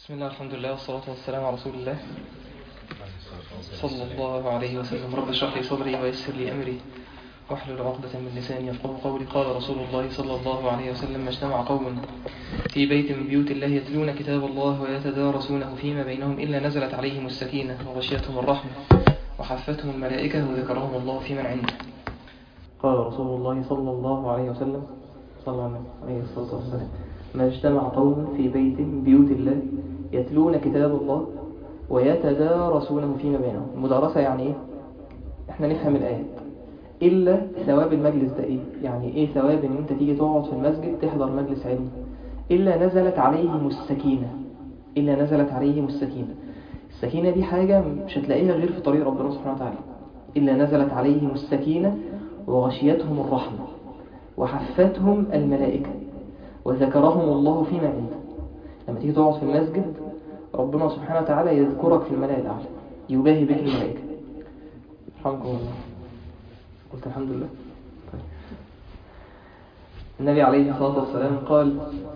بسم الله الحمد لله والصلاة والسلام على رسول الله صلى الله عليه وسلم رب اشرح لي صدري ويسر لي أمري واحلل عقدة من لساني يفقهوا قولي قال رسول الله صلى الله عليه وسلم ما اجتمع قوم في بيت من بيوت الله يتلون كتاب الله ويتدارسونه فيما بينهم إلا نزلت عليهم السكينة وغشيتهم الرحمة وحفتهم الملائكة وذكرهم الله في من عنده قال رسول الله صلى الله عليه وسلم صلى الله عليه الصلاة والسلام ما اجتمع قوم في بيت من بيوت الله يتلون كتاب الله ويتدارسونه فيما بينهم المدارسة يعني ايه احنا نفهم الآيات إلا ثواب المجلس ده ايه يعني ايه ثواب ان انت تيجي تقعد في المسجد تحضر مجلس علم إلا نزلت عليهم السكينة إلا نزلت عليهم السكينة السكينة دي حاجة مش هتلاقيها غير في طريق ربنا سبحانه وتعالى إلا نزلت عليهم السكينة وغشيتهم الرحمة وحفتهم الملائكة وذكرهم الله فيما عنده لما تيجي تقعد في المسجد ربنا سبحانه وتعالى يذكرك في الملائكة الأعلى يباهي بك الملائكة رحمكم الله قلت الحمد لله طيب. النبي عليه الصلاة والسلام قال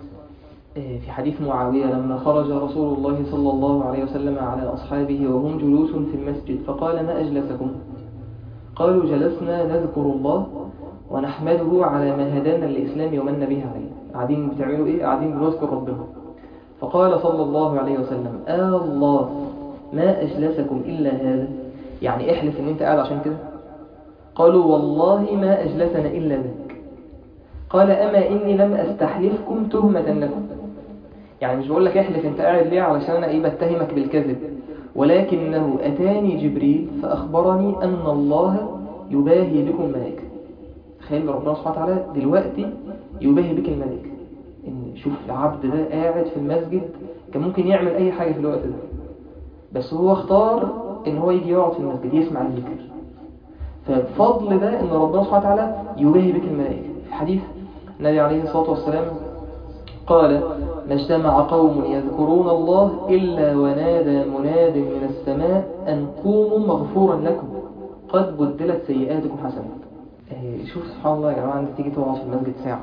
في حديث معاوية لما خرج رسول الله صلى الله عليه وسلم على أصحابه وهم جلوس في المسجد فقال ما أجلسكم قالوا جلسنا نذكر الله ونحمده على ما هدانا الإسلام ومن به عليه قاعدين بتعملوا إيه؟ قاعدين بنذكر ربنا فقال صلى الله عليه وسلم آه الله ما أجلسكم إلا هذا يعني احلف ان انت قاعد عشان كده قالوا والله ما أجلسنا إلا ذاك قال أما إني لم أستحلفكم تهمة لكم يعني مش بقول لك احلف انت قاعد ليه علشان أنا إيه بتهمك بالكذب ولكنه أتاني جبريل فأخبرني أن الله يباهي بكم ملائكة تخيل ربنا سبحانه وتعالى دلوقتي يباهي بك الملائكة إن شوف العبد ده قاعد في المسجد كان ممكن يعمل أي حاجة في الوقت ده بس هو اختار إن هو يجي يقعد في المسجد يسمع الذكر فبفضل ده إن ربنا سبحانه وتعالى يباهي بك الملائكة في حديث النبي عليه الصلاة والسلام قال ما اجتمع قوم يذكرون الله إلا ونادى مناد من السماء أن قوموا مغفورا لكم قد بدلت سيئاتكم حسنات شوف سبحان الله يا جماعة أنت تيجي تقعد في المسجد ساعة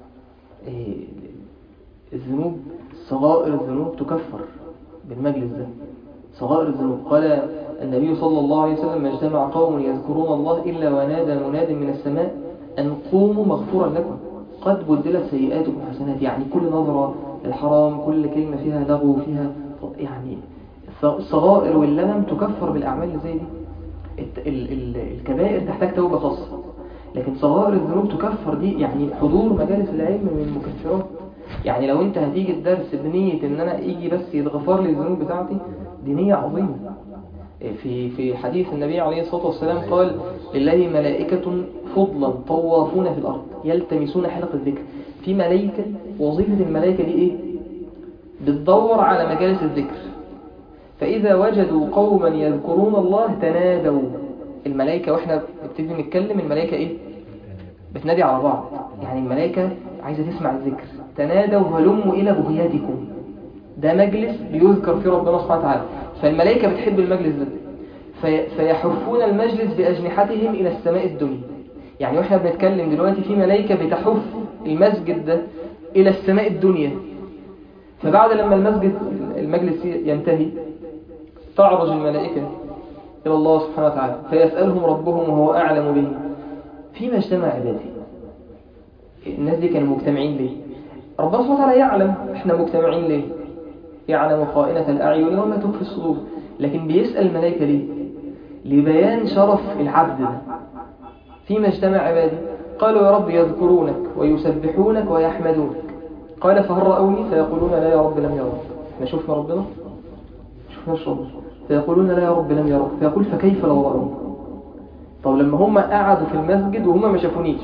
الذنوب صغائر الذنوب تكفر بالمجلس ده صغائر الذنوب قال النبي صلى الله عليه وسلم ما اجتمع قوم يذكرون الله إلا ونادى مناد من السماء أن قوموا مغفورا لكم قد بدلت سيئاتكم حسنات يعني كل نظرة الحرام كل كلمة فيها لغو فيها يعني الصغائر واللمم تكفر بالأعمال اللي زي دي الكبائر تحتاج توبة خاصة لكن صغائر الذنوب تكفر دي يعني حضور مجالس العلم من المكفرات يعني لو انت هتيجي الدرس بنية ان انا ايجي بس يتغفر لي الذنوب بتاعتي دي نية عظيمة في في حديث النبي عليه الصلاة والسلام قال لله ملائكة فضلا طوافون في الأرض يلتمسون حلق الذكر في ملائكة وظيفة الملائكة دي ايه بتدور على مجالس الذكر فإذا وجدوا قوما يذكرون الله تنادوا الملائكة واحنا بنبتدي نتكلم الملائكة ايه بتنادي على بعض يعني الملائكة عايزة تسمع الذكر تنادوا هلموا إلى بغياتكم ده مجلس بيذكر فيه ربنا سبحانه وتعالى فالملائكة بتحب المجلس ده في فيحفون المجلس بأجنحتهم إلى السماء الدنيا يعني واحنا بنتكلم دلوقتي في ملائكة بتحف المسجد ده إلى السماء الدنيا فبعد لما المسجد المجلس ينتهي تعرج الملائكة إلى الله سبحانه وتعالى فيسألهم ربهم وهو أعلم بهم فيما اجتمع عبادي الناس دي كانوا مجتمعين ليه ربنا سبحانه وتعالى يعلم احنا مجتمعين ليه يعلم خائنة الأعين وما تخفي الصدور لكن بيسأل الملائكة ليه لبيان شرف العبد ده فيما اجتمع عبادي قالوا يا رب يذكرونك ويسبحونك ويحمدونك قال فهل رأوني فيقولون لا يا رب لم يروا احنا شفنا ربنا شفناش ربنا فيقولون لا يا رب لم يروا فيقول فكيف لو رأوني طب لما هم قعدوا في المسجد وهم ما شافونيش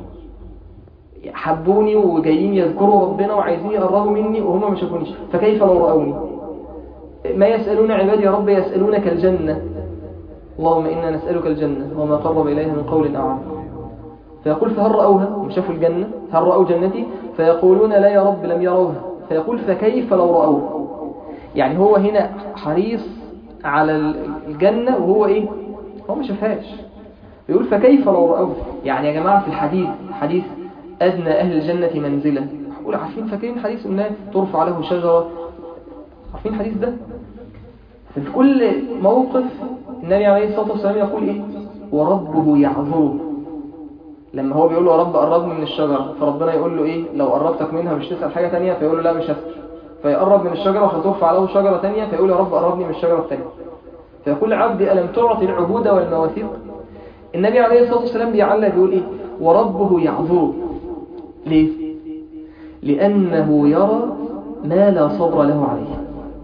حبوني وجايين يذكروا ربنا وعايزين يقربوا مني وهم ما شافونيش فكيف لو رأوني ما يسألون عبادي يا رب يسألونك الجنة اللهم إنا نسألك الجنة وما قرب إليها من قول أو عمل فيقول فهل رأوها هم شافوا الجنة هل رأوا جنتي فيقولون لا يا رب لم يروها فيقول فكيف لو رأوها يعني هو هنا حريص على الجنة وهو إيه هو ما شافهاش يقول فكيف لو رأوها يعني يا جماعة في الحديث حديث أدنى أهل الجنة منزلة أقول عارفين فاكرين حديث أنها ترفع له شجرة عارفين الحديث ده في كل موقف النبي عليه الصلاة والسلام يقول إيه وربه يعذره لما هو بيقول له يا رب قربني من الشجرة فربنا يقول له إيه لو قربتك منها مش تسأل حاجة تانية فيقول له لا مش هسأل فيقرب من الشجرة فترفع له شجرة تانية فيقول يا رب قربني من الشجرة التانية فيقول عبدي ألم تعطي العهود والمواثيق النبي عليه الصلاة والسلام بيعلق بيقول إيه وربه يعذره ليه لأنه يرى ما لا صبر له عليه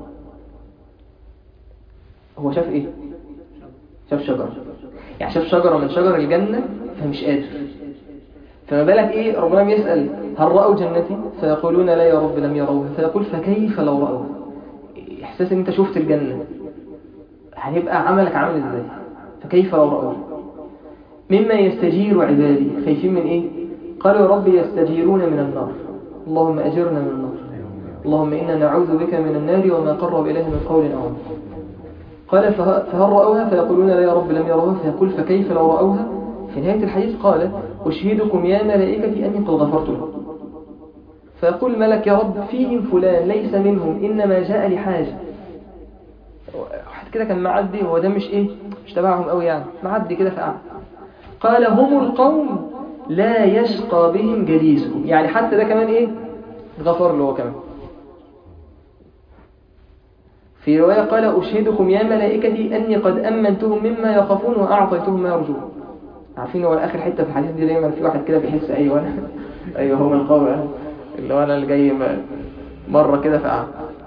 هو شاف إيه شاف شجرة يعني شاف شجرة من شجر الجنة فمش قادر فما بالك إيه ربنا بيسأل هل رأوا جنتي فيقولون لا يا رب لم يروها فيقول فكيف لو رأوها إحساس إن أنت شفت الجنة هيبقى عملك عامل إزاي فكيف لو رأوها مما يستجير عبادي خايفين من إيه قالوا يا رب يستجيرون من النار اللهم أجرنا من النار اللهم إنا نعوذ بك من النار وما قرب إليه من قول أو عمل قال فهل رأوها فيقولون لا يا رب لم يروها فيقول فكيف لو رأوها في نهاية الحديث قال أشهدكم يا ملائكتي أني قد غفرت لهم فيقول ملك يا رب فيهم فلان ليس منهم إنما جاء لحاجة واحد كده كان معدي هو ده مش إيه مش تبعهم قوي يعني معدي كده فقع قال هم القوم لا يشقى بهم جليسهم يعني حتى ده كمان إيه غفر له هو كمان في رواية قال أشهدكم يا ملائكتي أني قد أمنتهم مما يخافون وأعطيتهم ما يرجون عارفين هو آخر حتة في الحديث دي دايما في واحد كده بيحس أيوة أنا أيوة هو القوي اللي هو أنا اللي جاي مرة كده فقع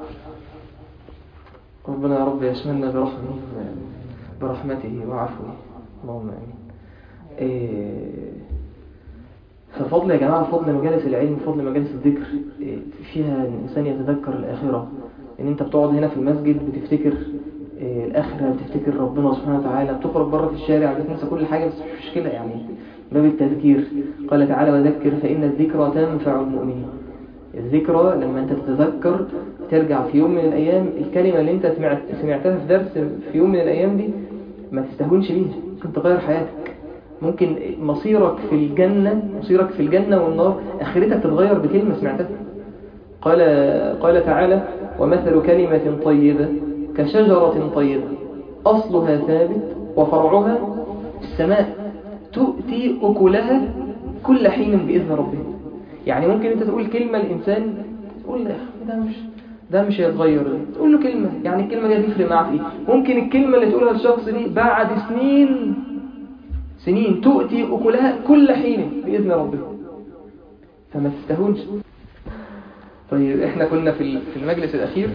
ربنا يا رب يشملنا برحمته برحمته وعفوه اللهم آمين إيه ففضل يا جماعة فضل مجالس العلم فضل مجالس الذكر إيه فيها الإنسان يتذكر الآخرة ان انت بتقعد هنا في المسجد بتفتكر إيه الاخره بتفتكر ربنا سبحانه وتعالى بتخرج بره في الشارع بتنسى كل حاجه بس مش مشكله يعني باب التذكير قال تعالى وذكر فان الذكرى تنفع المؤمنين الذكرى لما انت تتذكر ترجع في يوم من الايام الكلمه اللي انت سمعت سمعتها في درس في يوم من الايام دي ما تستهونش بيها ممكن تغير حياتك ممكن مصيرك في الجنه مصيرك في الجنه والنار اخرتك تتغير بكلمه سمعتها قال قال تعالى ومثل كلمة طيبة كشجرة طيبة أصلها ثابت وفرعها السماء تؤتي أكلها كل حين بإذن ربها يعني ممكن أنت تقول كلمة الإنسان تقول ده مش ده مش هيتغير تقول له كلمة يعني الكلمة دي هتفرق معاه في إيه ممكن الكلمة اللي تقولها للشخص دي بعد سنين سنين تؤتي أكلها كل حين بإذن ربها فما تستهونش طيب احنا كنا في في المجلس الأخير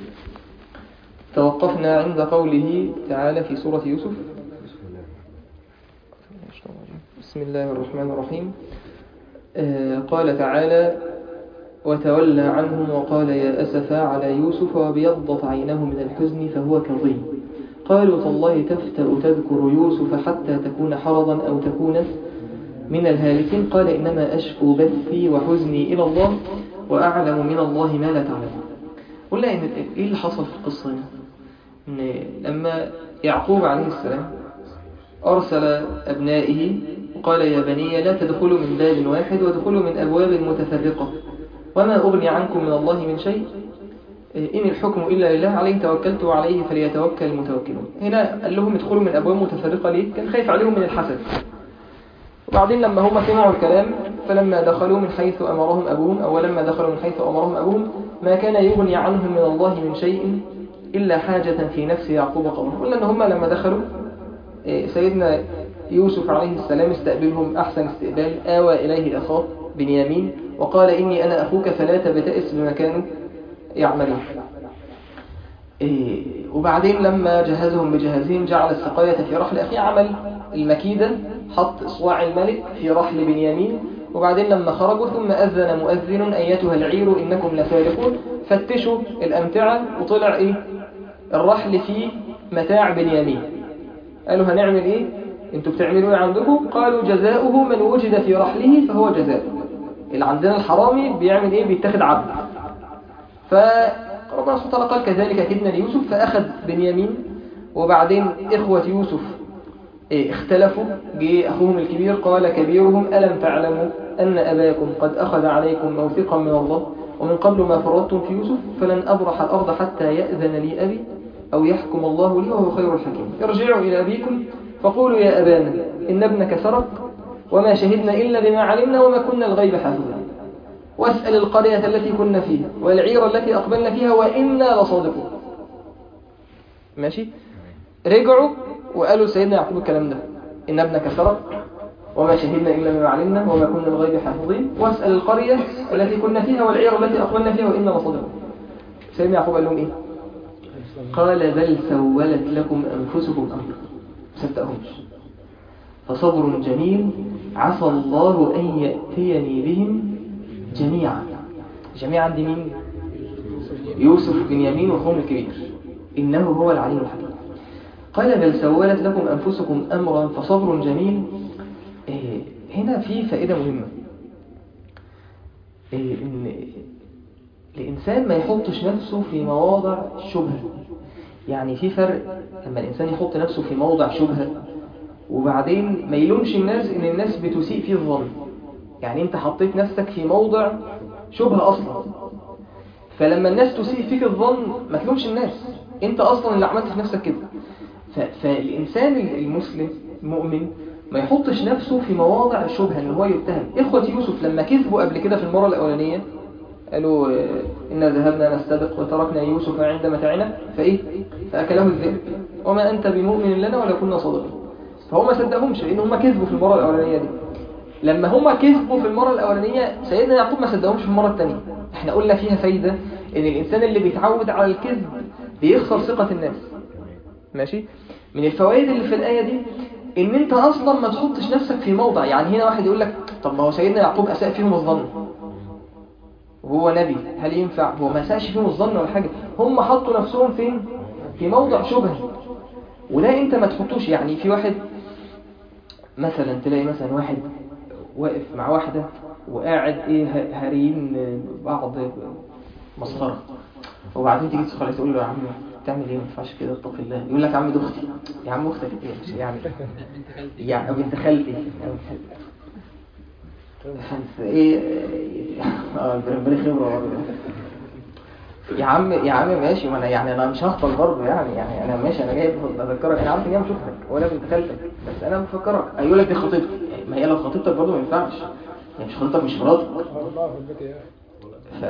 توقفنا عند قوله تعالى في سورة يوسف بسم الله الرحمن الرحيم آه قال تعالى وتولى عنهم وقال يا أسفا على يوسف وابيضت عينه من الحزن فهو كظيم قالوا تالله تفتأ تذكر يوسف حتى تكون حرضا أو تكون من الهالكين قال إنما أشكو بثي وحزني إلى الله وأعلم من الله ما لا تعلم قلنا إن إيه اللي حصل في القصة هنا إن لما يعقوب عليه السلام أرسل أبنائه وقال يا بني لا تدخلوا من باب واحد وادخلوا من أبواب متفرقة وما أغني عنكم من الله من شيء إن الحكم إلا لله عليه توكلت وعليه فليتوكل المتوكلون هنا قال لهم ادخلوا من أبواب متفرقة ليه؟ كان خايف عليهم من الحسد وبعدين لما هم سمعوا الكلام فلما دخلوا من حيث أمرهم أبوهم أو لما دخلوا من حيث أمرهم أبوهم ما كان يغني عنهم من الله من شيء إلا حاجة في نفس يعقوب قومه قلنا أن هم لما دخلوا سيدنا يوسف عليه السلام استقبلهم أحسن استقبال آوى إليه أخاه بنيامين وقال إني أنا أخوك فلا تبتئس بما كانوا يعملون وبعدين لما جهزهم بجهازهم جعل السقاية في رحل أخي عمل المكيدة حط إصواع الملك في رحل بنيامين وبعدين لما خرجوا ثم أذن مؤذن أيتها العير إنكم لسارقون فتشوا الأمتعة وطلع إيه الرحل فيه متاع بنيامين قالوا هنعمل إيه انتوا بتعملوا ايه عندكم قالوا جزاؤه من وجد في رحله فهو جزاؤه اللي عندنا الحرامي بيعمل ايه بيتاخد عبد فربنا سبحانه وتعالى قال كذلك كدنا ليوسف فأخذ بنيامين وبعدين إخوة يوسف إيه اختلفوا جه أخوهم الكبير قال كبيرهم ألم تعلموا أن أباكم قد أخذ عليكم موثقا من الله ومن قبل ما فرطتم في يوسف فلن أبرح الأرض حتى يأذن لي أبي أو يحكم الله لي وهو خير الحكيم ارجعوا إلى أبيكم فقولوا يا أبانا إن ابنك سرق وما شهدنا إلا بما علمنا وما كنا الغيب حافظين واسأل القرية التي كنا فيها والعير التي أقبلنا فيها وإنا لصادقون ماشي رجعوا وقالوا سيدنا يعقوب الكلام ده إن ابنك سرق وما شهدنا إلا بما علمنا وما كنا الغيب حافظين واسأل القرية التي كنا فيها والعير التي أقبلنا فيها وإنا لصادقون سيدنا يعقوب قال لهم إيه قال بل سولت لكم أنفسكم أمرا صدقهمش فصبر جميل عسى الله أن يأتيني بهم جميعا جميعا دي مين يوسف بن يمين وهم الكبير إنه هو العليم الحكيم قال بل سولت لكم أنفسكم أمرا فصبر جميل إيه هنا في فائدة مهمة إيه إن الإنسان ما يحطش نفسه في مواضع شبهة يعني في فرق لما الإنسان يحط نفسه في موضع شبهة وبعدين ما يلومش الناس إن الناس بتسيء فيه الظن يعني أنت حطيت نفسك في موضع شبهة أصلا فلما الناس تسيء فيك الظن ما تلومش الناس أنت أصلا اللي عملت في نفسك كده فالإنسان المسلم المؤمن ما يحطش نفسه في مواضع الشبهة إن هو يتهم إخوة يوسف لما كذبوا قبل كده في المرة الأولانية قالوا إنا ذهبنا نستبق وتركنا يوسف عند متاعنا فإيه فأكله الذئب وما أنت بمؤمن لنا ولا كنا صادقين فهم ما صدقهمش لأن هم كذبوا في المرة الأولانية دي لما هم كذبوا في المرة الأولانية سيدنا يعقوب ما صدقهمش في المرة الثانية احنا قلنا فيها فايدة إن الإنسان اللي بيتعود على الكذب بيخسر ثقة الناس ماشي من الفوائد اللي في الآية دي إن أنت أصلا ما تحطش نفسك في موضع يعني هنا واحد يقول لك طب ما هو سيدنا يعقوب أساء فيهم الظن وهو نبي هل ينفع هو ما ساش فيهم الظن ولا حاجة هم حطوا نفسهم فين في موضع شبه وده انت ما تحطوش يعني في واحد مثلا تلاقي مثلا واحد واقف مع واحدة وقاعد ايه هارين بعض مسخرة وبعدين تيجي تدخل تقول له يا عم تعمل ايه ما ينفعش كده اتق الله يقول لك يا عم دي اختي يا عم اختك ايه مش يعني يعني بنت خالتي ايه اه ربنا خبره يا عم يا عم ماشي ما انا يعني انا مش هخطل برضه يعني يعني انا ماشي انا جاي بذكرك انا عارف ان هي مش اختك ولا بنت خالتك بس انا بفكرك هيقول لك دي خطيبتي ما هي لو خطيبتك برضه ما ينفعش هي مش خطيبتك مش مراتك ف...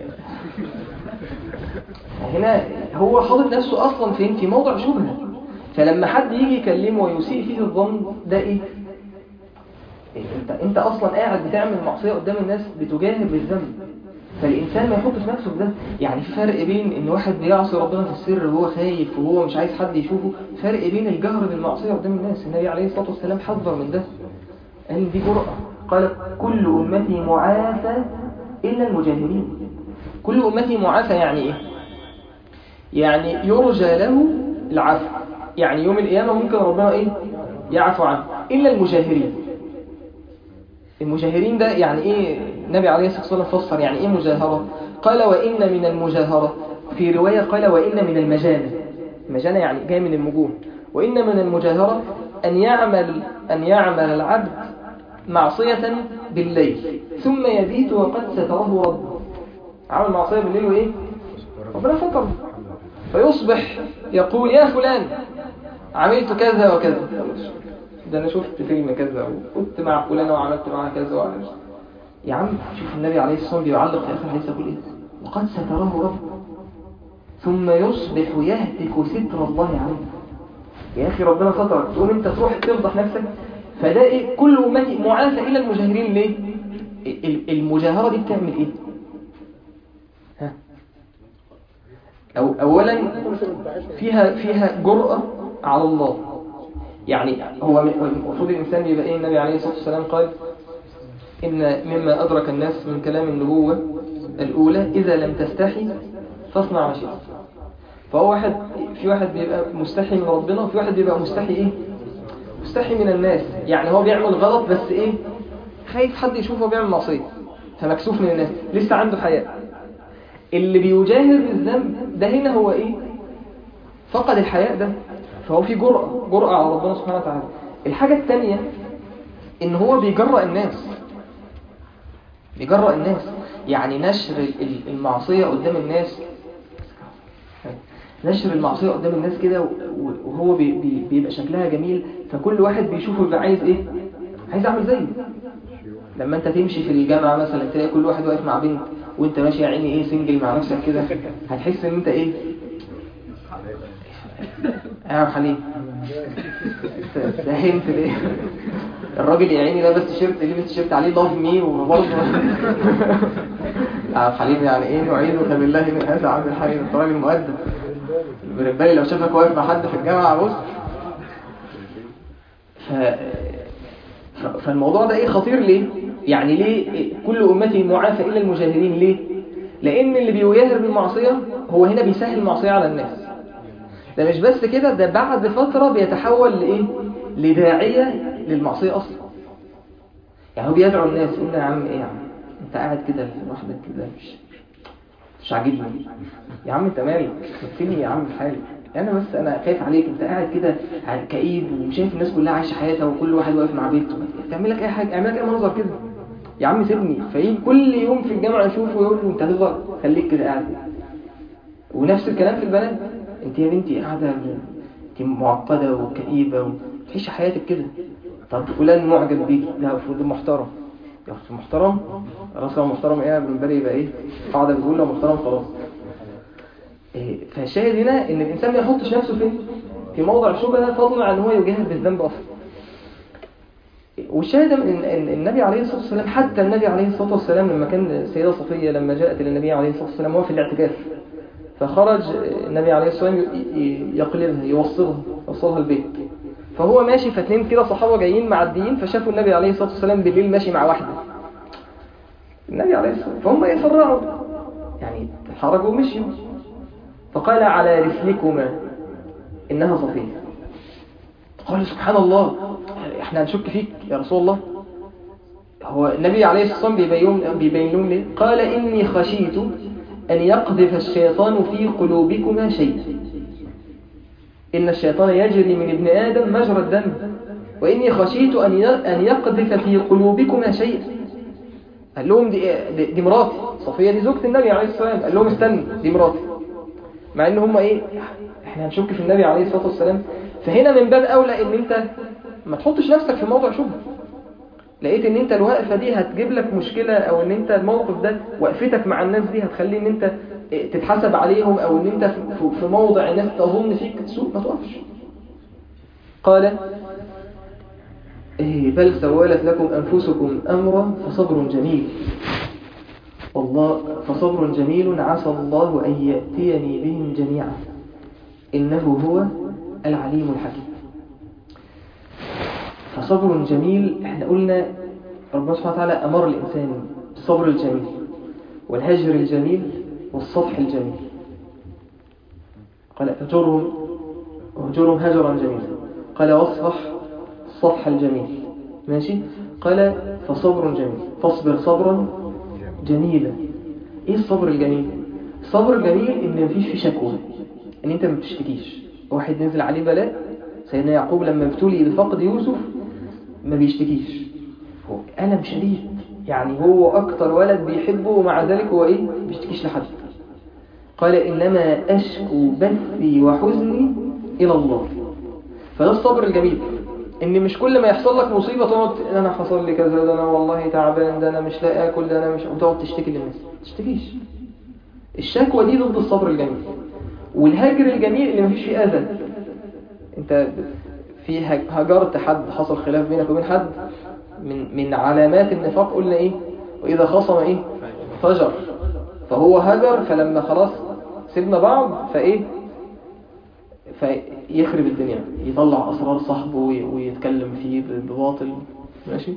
هنا هو حاطط نفسه اصلا فين في موضع شبهه فلما حد يجي يكلمه ويسيء فيه الظن ده ايه انت انت اصلا قاعد بتعمل معصيه قدام الناس بتجاهر بالذنب فالانسان ما يحطش نفسه في ده يعني في فرق بين ان واحد بيعصي ربنا في السر وهو خايف وهو مش عايز حد يشوفه فرق بين الجهر بالمعصيه قدام الناس النبي عليه الصلاه والسلام حذر من ده قال دي جرأة قال كل امتي معافى الا المجاهرين كل امتي معافى يعني ايه يعني يرجى له العفو يعني يوم القيامه ممكن ربنا ايه يعفو عنه الا المجاهرين المجاهرين ده يعني ايه النبي عليه الصلاة والسلام فسر يعني ايه مجاهرة قال وإن من المجاهرة في رواية قال وإن من المجانة المجانة يعني جاي من المجوه وإن من المجاهرة أن يعمل أن يعمل العبد معصية بالليل ثم يبيت وقد ستره ربه عمل معصية بالليل وإيه ربنا ستره فيصبح يقول يا فلان عملت كذا وكذا ده انا شفت فيلم كذا وكنت مع فلانه وعملت معاها كذا وعملت يا عم شوف النبي عليه الصلاه والسلام بيعلق في اخر الحديث يقول ايه وقد ستراه ربه ثم يصبح يهتك ستر الله عليه يا اخي ربنا سترك تقوم انت تروح تفضح نفسك فده ايه كل امتي معافى الى المجاهرين ليه المجاهره دي بتعمل ايه ها أو اولا فيها فيها جرأة على الله يعني هو المفروض الإنسان يبقى إيه النبي عليه الصلاة والسلام قال إن مما أدرك الناس من كلام النبوة الأولى إذا لم تستحي فاصنع ما شئت فهو واحد في واحد بيبقى مستحي من ربنا وفي واحد بيبقى مستحي إيه مستحي من الناس يعني هو بيعمل غلط بس إيه خايف حد يشوفه بيعمل معصية فمكسوف من الناس لسه عنده حياء اللي بيجاهر بالذنب ده هنا هو إيه فقد الحياء ده فهو في جرأة جرأة على ربنا سبحانه وتعالى الحاجة الثانية ان هو بيجرأ الناس بيجرأ الناس يعني نشر ال- المعصية قدام الناس نشر المعصية قدام الناس كده و- وهو بي- بي- بيبقى شكلها جميل فكل واحد بيشوفه يبقى عايز ايه عايز اعمل زيه لما انت تمشي في الجامعة مثلا تلاقي كل واحد واقف مع بنت وانت ماشي يا عيني ايه سنجل مع نفسك كده هتحس ان انت ايه يا حليم ساهمت ليه الراجل يا عيني لابس تيشيرت لابس تيشيرت عليه لاف مي وبرضه يا حليم يعني ايه نعيذك بالله من هذا عبد الحليم انت راجل مؤدب بالنسبه لو شافك واقف مع حد في الجامعه بص ف... ف... فالموضوع ده ايه خطير ليه يعني ليه كل امتي معافى الا المجاهرين ليه لان اللي بيجاهر بالمعصيه هو هنا بيسهل المعصيه على الناس ده مش بس كده ده بعد فترة بيتحول لإيه؟ لداعية للمعصية أصلا يعني هو بيدعو الناس يقول له يا عم إيه يا عم أنت قاعد كده لوحدك كده مش مش عاجبني يا عم أنت مالك سيبني يا عم في حالي أنا بس أنا خايف عليك أنت قاعد كده كئيب وشايف الناس كلها عايشة حياتها وكل واحد واقف مع بيته تعمل لك أي حاجة اعمل لك أي منظر كده يا عم سيبني فيجي كل يوم في الجامعة يشوفه ويقول له أنت هتفضل خليك كده قاعد ونفس الكلام في البنات انت يا بنتي قاعدة انت معقدة وكئيبة وتعيش حياتك كده طب فلان معجب بيك لا فلان محترم يا اخي محترم خلاص هو محترم ايه بالنسبه يبقى ايه قاعده بتقول له محترم خلاص إيه فالشاهد هنا ان الانسان ما يحطش نفسه فين في موضع شبهه فضلا عن هو يجاهد بالذنب اصلا والشاهد ان ان النبي عليه الصلاه والسلام حتى النبي عليه الصلاه والسلام لما كان السيده صفيه لما جاءت للنبي عليه الصلاه والسلام وهو في الاعتكاف فخرج النبي عليه الصلاة والسلام يقلبها يوصلها يوصلها البيت فهو ماشي فاتنين كده صحابة جايين معديين فشافوا النبي عليه الصلاة والسلام بالليل ماشي مع واحدة النبي عليه الصلاة والسلام فهم يسرعوا يعني تحركوا ومشيوا فقال على رسلكما إنها صفية قال سبحان الله احنا هنشك فيك يا رسول الله هو النبي عليه الصلاة والسلام بيبين بيبين لهم ليه قال إني خشيت أن يقذف الشيطان في قلوبكما شيء إن الشيطان يجري من ابن آدم مجرى الدم وإني خشيت أن أن يقذف في قلوبكما شيء قال لهم دي, دي, دي مراتي صفية دي زوجة النبي عليه الصلاة والسلام قال لهم استنى دي مراتي مع إن هم إيه إحنا هنشك في النبي عليه الصلاة والسلام فهنا من باب أولى إن أنت ما تحطش نفسك في موضع شبهه لقيت ان انت الوقفة دي هتجيب لك مشكلة او ان انت الموقف ده وقفتك مع الناس دي هتخلي ان انت تتحسب عليهم او ان انت في موضع الناس تظن فيك سوء ما توقفش قال بل سولت لكم انفسكم امرا فصبر جميل والله فصبر جميل عسى الله ان يأتيني بهم جميعا انه هو العليم الحكيم فصبر جميل احنا قلنا ربنا سبحانه وتعالى أمر الإنسان بالصبر الجميل والهجر الجميل والصفح الجميل قال هجرهم وهجرهم هجرا جميلا قال واصفح الصفح الجميل ماشي قال فصبر جميل فاصبر صبرا جميلا ايه الصبر الجميل الصبر الجميل ان مفيش فيه شكوى ان انت ما بتشتكيش واحد نزل عليه بلاء سيدنا يعقوب لما ابتلي بفقد يوسف ما بيشتكيش هو ألم شديد يعني هو أكتر ولد بيحبه ومع ذلك هو إيه بيشتكيش لحد قال إنما أشكو بثي وحزني إلى الله فده الصبر الجميل إن مش كل ما يحصل لك مصيبة تقعد أنا حصل لي كذا ده أنا والله تعبان ده أنا مش لاقي أكل ده أنا مش وتقعد تشتكي للناس تشتكيش الشكوى دي ضد الصبر الجميل والهجر الجميل اللي مفيش فيه أذى انت في هجرت حد حصل خلاف بينك وبين حد من من علامات النفاق قلنا ايه واذا خصم ايه فجر فهو هجر فلما خلاص سيبنا بعض فايه فيخرب الدنيا يطلع اسرار صاحبه ويتكلم فيه بباطل ماشي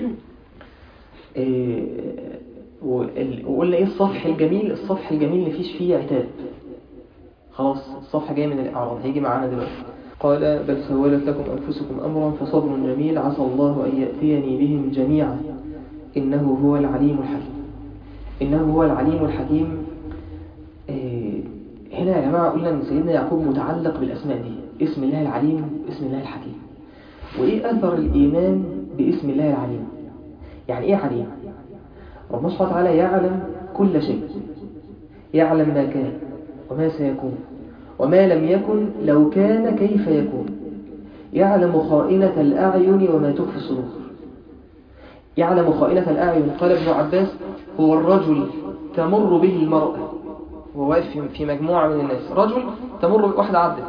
إيه وقلنا ايه الصفح الجميل الصفح الجميل اللي فيش فيه عتاب خلاص الصفحة جاية من الإعراض هيجي معانا دلوقتي قال بل سولت لكم أنفسكم أمرا فصبر جميل عسى الله أن يأتيني بهم جميعا إنه هو العليم الحكيم إنه هو العليم الحكيم إيه هنا يا جماعة قلنا أن سيدنا يعقوب متعلق بالأسماء دي اسم الله العليم اسم الله الحكيم وإيه أثر الإيمان باسم الله العليم يعني إيه عليم ربنا سبحانه وتعالى يعلم كل شيء يعلم ما كان وما سيكون وما لم يكن لو كان كيف يكون يعلم خائنة الأعين وما تخفي الصدور يعلم خائنة الأعين قال ابن عباس هو الرجل تمر به المرأة وهو واقف في- في مجموعة من الناس رجل تمر واحدة عدت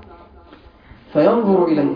فينظر إليه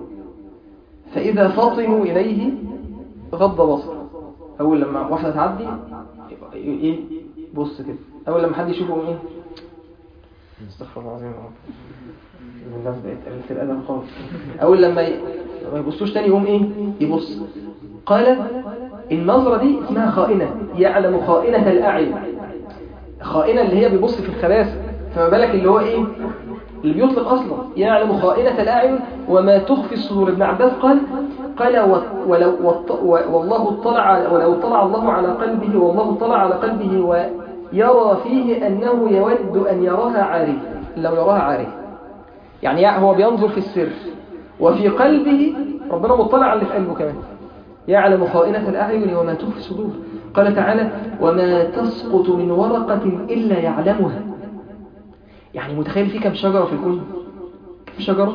فإذا فطنوا إليه غض بصره أول لما واحدة تعدي يبقى إيه بص كده أول لما حد يشوفه يقوم إيه استغفر الله العظيم يا رب. الناس بقت قلت الأدب خالص أول لما ي... ما يبصوش تاني يقوم إيه يبص قال النظرة دي اسمها خائنة يعلم خائنة الأعين خائنة اللي هي بيبص في الخباثة فما بالك اللي هو إيه اللي بيطلق أصلا يعلم خائنة الأعين وما تخفي الصدور ابن عباس قال قال و- ولو وط- و- والله اطلع ولو اطلع الله على قلبه والله اطلع على قلبه ويرى فيه أنه يود أن يراها عارية لو يراها عارية يعني هو بينظر في السر وفي قلبه ربنا مطلع على اللي في قلبه كمان يعلم خائنة الأعين وما تخفي الصدور قال تعالى وما تسقط من ورقة إلا يعلمها يعني متخيل في كم شجرة في الكون كم شجرة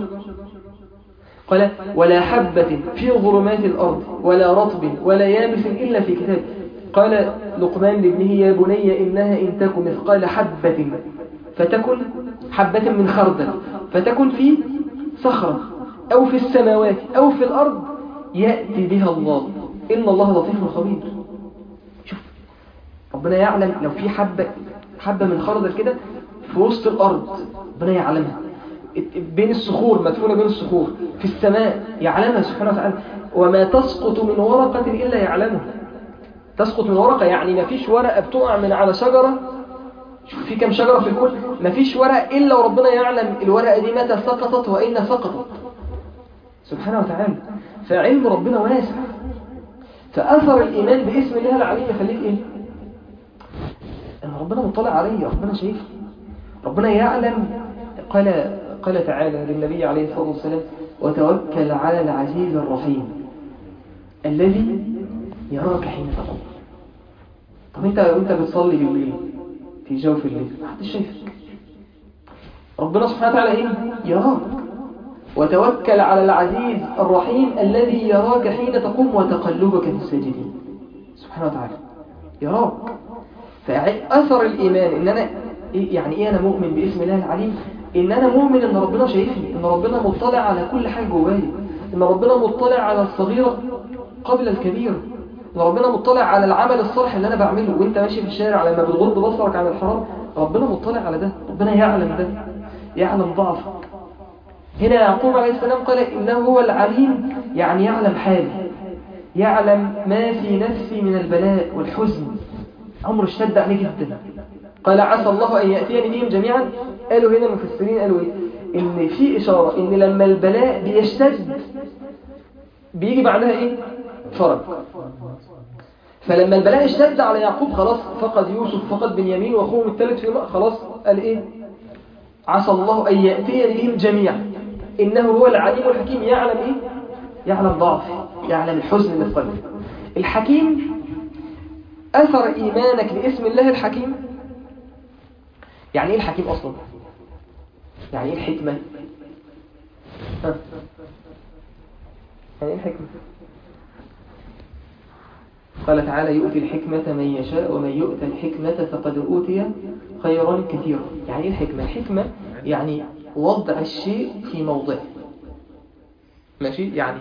قال ولا حبة في ظلمات الأرض ولا رطب ولا يابس إلا في كتاب قال لقمان لابنه يا بني إنها إن تكن مثقال حبة فتكن حبة من خردل فتكن في صخرة أو في السماوات أو في الأرض يأتي بها الله إن الله لطيف خبير شوف ربنا يعلم لو في حبة حبة من خردل كده في وسط الأرض ربنا يعلمها بين الصخور مدفونة بين الصخور في السماء يعلمها سبحانه وتعالى وما تسقط من ورقة إلا يعلمها تسقط من ورقة يعني ما فيش ورقة بتقع من على شجرة شوف في كم شجرة في الكل ما فيش ورق إلا وربنا يعلم الورقة دي متى سقطت وأين سقطت سبحانه وتعالى فعلم ربنا واسع فأثر الإيمان باسم الله العليم يخليك إيه أن ربنا مطلع علي ربنا شايف ربنا يعلم قال قال تعالى للنبي عليه الصلاة والسلام وتوكل على العزيز الرحيم الذي يراك حين تقوم طب انت وانت بتصلي بالليل في جوف الليل ما حدش شايفك ربنا سبحانه وتعالى ايه يراك وتوكل على العزيز الرحيم الذي يراك حين تقوم وتقلبك في الساجدين سبحانه وتعالى يراك فأثر الإيمان إن أنا إيه يعني إيه أنا مؤمن باسم الله العليم إن أنا مؤمن إن ربنا شايفني إن ربنا مطلع على كل حاجة جوايا إن ربنا مطلع على الصغيرة قبل الكبيرة إن ربنا مطلع على العمل الصالح اللي أنا بعمله وإنت ماشي في الشارع لما بتغض بصرك عن الحرام ربنا مطلع على ده ربنا يعلم ده يعلم ضعفك هنا يعقوب عليه السلام قال إنه هو العليم يعني يعلم حالي يعلم ما في نفسي من البلاء والحزن أمر اشتد عليه جدا قال عسى الله أن يأتيني بهم جميعا قالوا هنا المفسرين قالوا إيه إن في إشارة إن لما البلاء بيشتد بيجي بعدها إيه فرج فلما البلاء اشتد على يعقوب خلاص فقد يوسف فقد بنيامين وأخوهم الثالث في الماء خلاص قال إيه عسى الله أن يأتيني بهم جميعا إنه هو العليم الحكيم يعلم إيه يعلم ضعفي يعلم الحزن اللي في قلبي الحكيم أثر إيمانك باسم الله الحكيم يعني إيه الحكيم أصلا يعني إيه الحكمة ها؟ يعني إيه الحكمة قال تعالى يؤتي الحكمة من يشاء ومن يؤتى الحكمة فقد أوتي خيرا كثيرا يعني إيه الحكمة الحكمة يعني وضع الشيء في موضعه ماشي يعني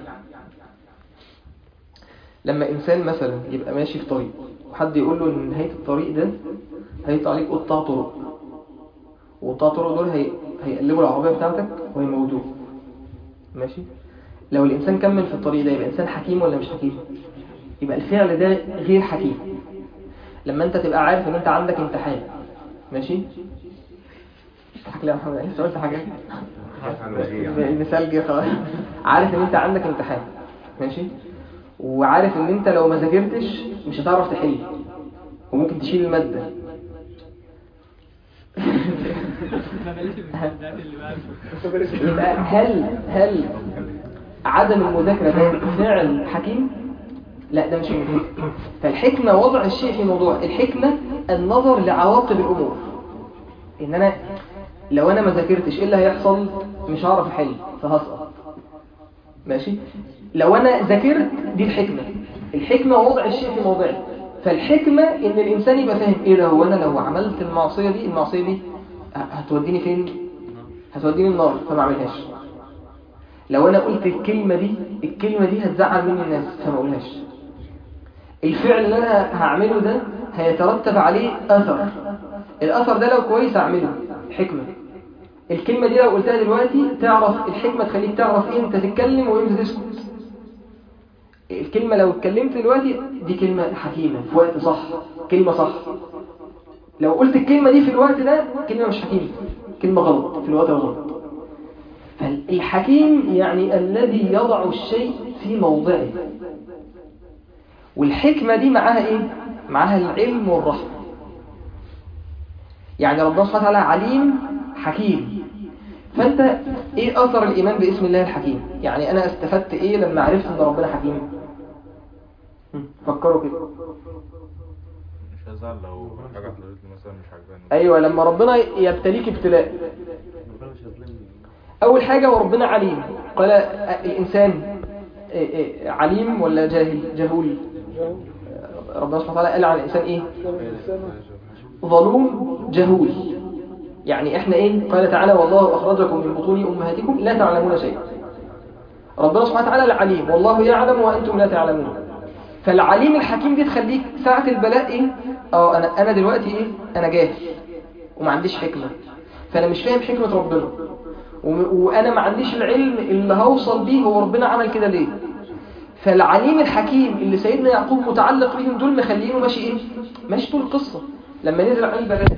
لما إنسان مثلا يبقى ماشي في طريق وحد يقول له إن نهاية الطريق ده هيطلع عليك قطاع طرق وقطاع طرق دول هي... هيقلبوا العربية بتاعتك ويموتوه ماشي لو الإنسان كمل في الطريق ده يبقى إنسان حكيم ولا مش حكيم يبقى الفعل ده غير حكيم لما أنت تبقى عارف إن أنت عندك امتحان ماشي تضحك ليه يا محمد لسه قلت حاجة مثال جه خلاص عارف ان انت عندك امتحان ماشي وعارف ان انت لو ما ذاكرتش مش هتعرف تحل وممكن تشيل المادة يبقى هل هل عدم المذاكرة ده فعل حكيم لا ده مش من الحكمة فالحكمة وضع الشيء في موضوع الحكمة النظر لعواقب الأمور إن أنا لو أنا ما ذاكرتش إيه اللي هيحصل مش هعرف أحل فهسقط ماشي لو أنا ذاكرت دي الحكمة الحكمة وضع الشيء في موضعه فالحكمة إن الإنسان يبقى فاهم إيه ده هو أنا لو عملت المعصية دي المعصية دي هتوديني فين هتوديني النار فما اعملهاش لو انا قلت الكلمة دي الكلمة دي هتزعل مني الناس فما اقولهاش الفعل اللي انا هعمله ده هيترتب عليه اثر الاثر ده لو كويس اعمله حكمة الكلمة دي لو قلتها دلوقتي تعرف الحكمة تخليك تعرف امتى تتكلم وامتى تسكت الكلمة لو اتكلمت دلوقتي دي كلمة حكيمة في وقت صح كلمة صح لو قلت الكلمة دي في الوقت ده كلمة مش حكيمة كلمة غلط في الوقت الغلط فالحكيم يعني الذي يضع الشيء في موضعه والحكمة دي معاها ايه؟ معاها العلم والرحمة يعني ربنا سبحانه وتعالى عليم حكيم فانت ايه اثر الايمان باسم الله الحكيم يعني انا استفدت ايه لما عرفت ان ربنا حكيم فكروا كده مش هزعل لو حاجة حصلت لي مثلا مش عجباني ايوه لما ربنا يبتليك ابتلاء اول حاجة وربنا عليم قال الانسان إيه إيه عليم ولا جاهل جهول ربنا سبحانه وتعالى قال عن الانسان ايه ظلوم جهول يعني احنا ايه قال تعالى والله اخرجكم من بطون امهاتكم لا تعلمون شيئا ربنا سبحانه وتعالى العليم والله يعلم وانتم لا تعلمون فالعليم الحكيم دي تخليك ساعة البلاء ايه اه انا انا دلوقتي ايه انا جاهل وما عنديش حكمة فانا مش فاهم حكمة ربنا و- وانا ما عنديش العلم اللي هوصل بيه هو ربنا عمل كده ليه فالعليم الحكيم اللي سيدنا يعقوب متعلق بيهم دول مخلينه ماشي ايه ماشي طول القصة لما نزل عليه البلاء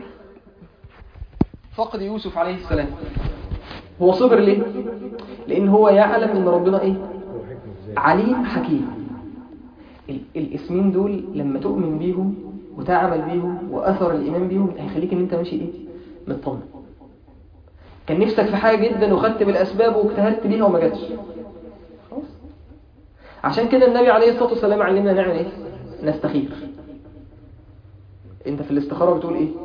فقد يوسف عليه السلام هو صبر ليه لان هو يعلم ان ربنا ايه عليم حكيم ال- الاسمين دول لما تؤمن بيهم وتعمل بيهم واثر الايمان بيهم هيخليك ان انت ماشي ايه مطمن كان نفسك في حاجه جدا وخدت بالاسباب واجتهدت بيها وما جاتش خلاص عشان كده النبي عليه الصلاه والسلام علمنا نعمل ايه نستخير انت في الاستخاره بتقول ايه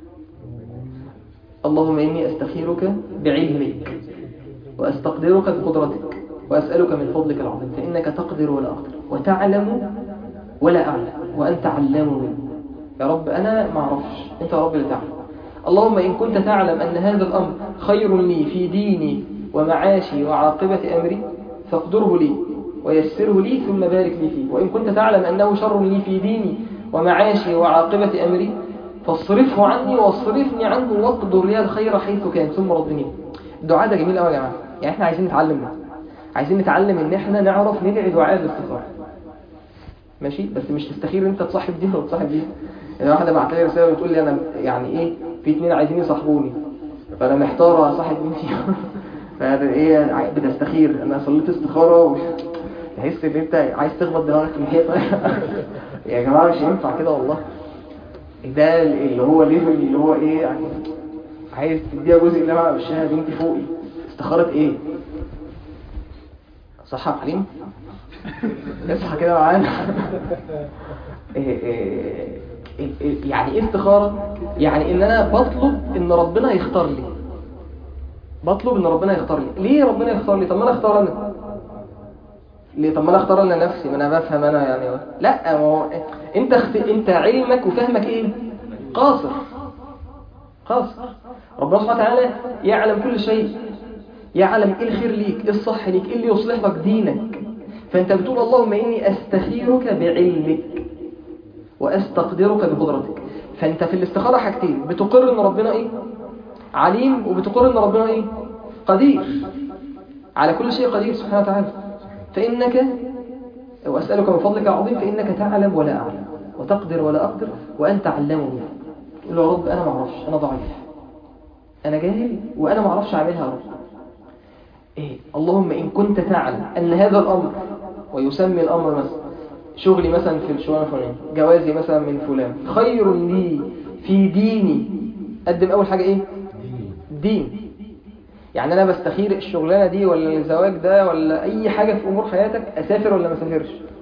اللهم اني استخيرك بعلمك واستقدرك بقدرتك واسالك من فضلك العظيم فانك تقدر ولا اقدر وتعلم ولا اعلم وانت علام الغيوب يا رب انا ما اعرفش انت يا رب اللي تعلم اللهم ان كنت تعلم ان هذا الامر خير لي في ديني ومعاشي وعاقبه امري فاقدره لي ويسره لي ثم بارك لي فيه وان كنت تعلم انه شر لي في ديني ومعاشي وعاقبه امري فاصرفه عني واصرفني عنه واقدر لي الخير حيث كان ثم ردني الدعاء ده جميل قوي يا جماعه يعني احنا عايزين نتعلم ده عايزين نتعلم ان احنا نعرف ندعي دعاء الاستخاره ماشي بس مش تستخير انت تصاحب دي ولا تصاحب دي يعني واحده بعت لي رساله بتقول لي انا يعني ايه في اتنين عايزين يصاحبوني فانا محتاره اصاحب مين فيهم فهذا ايه عاي- بتستخير انا صليت استخاره و... تحس ان انت عايز تخبط دماغك في الحيطه يا جماعه مش ينفع كده والله ده اللي هو ليفل اللي هو ايه يعني عايز تديها جزء اللي انا وشها بنتي فوقي استخارة ايه صح يا حليم اصحى كده معانا إيه إيه إيه إيه يعني ايه استخارة يعني ان انا بطلب ان ربنا يختار لي بطلب ان ربنا يختار لي ليه ربنا يختار لي طب ما انا اختار انا ليه طب ما انا اختار انا نفسي ما انا بفهم انا يعني لا ما هو انت اخت... انت علمك وفهمك ايه قاصر قاصر ربنا سبحانه وتعالى يعلم كل شيء يعلم ايه الخير ليك ايه الصح ليك ايه اللي يصلح لك دينك فانت بتقول اللهم اني استخيرك بعلمك واستقدرك بقدرتك فانت في الاستخاره حاجتين بتقر ان ربنا ايه عليم وبتقر ان ربنا ايه قدير على كل شيء قدير سبحانه وتعالى فانك واسالك من فضلك العظيم فانك تعلم ولا اعلم وتقدر ولا اقدر وانت علام الغيوب تقول له يا رب انا ما اعرفش انا ضعيف انا جاهل وانا ما اعرفش اعملها يا رب إيه؟ اللهم إن كنت تعلم أن هذا الأمر ويسمي الأمر مثلا شغلي مثلا في الشغلانة الفلانية جوازي مثلا من فلان خير لي في ديني قدم أول حاجة إيه؟ دين يعني أنا بستخير الشغلانة دي ولا الزواج ده ولا أي حاجة في أمور حياتك أسافر ولا ما أسافرش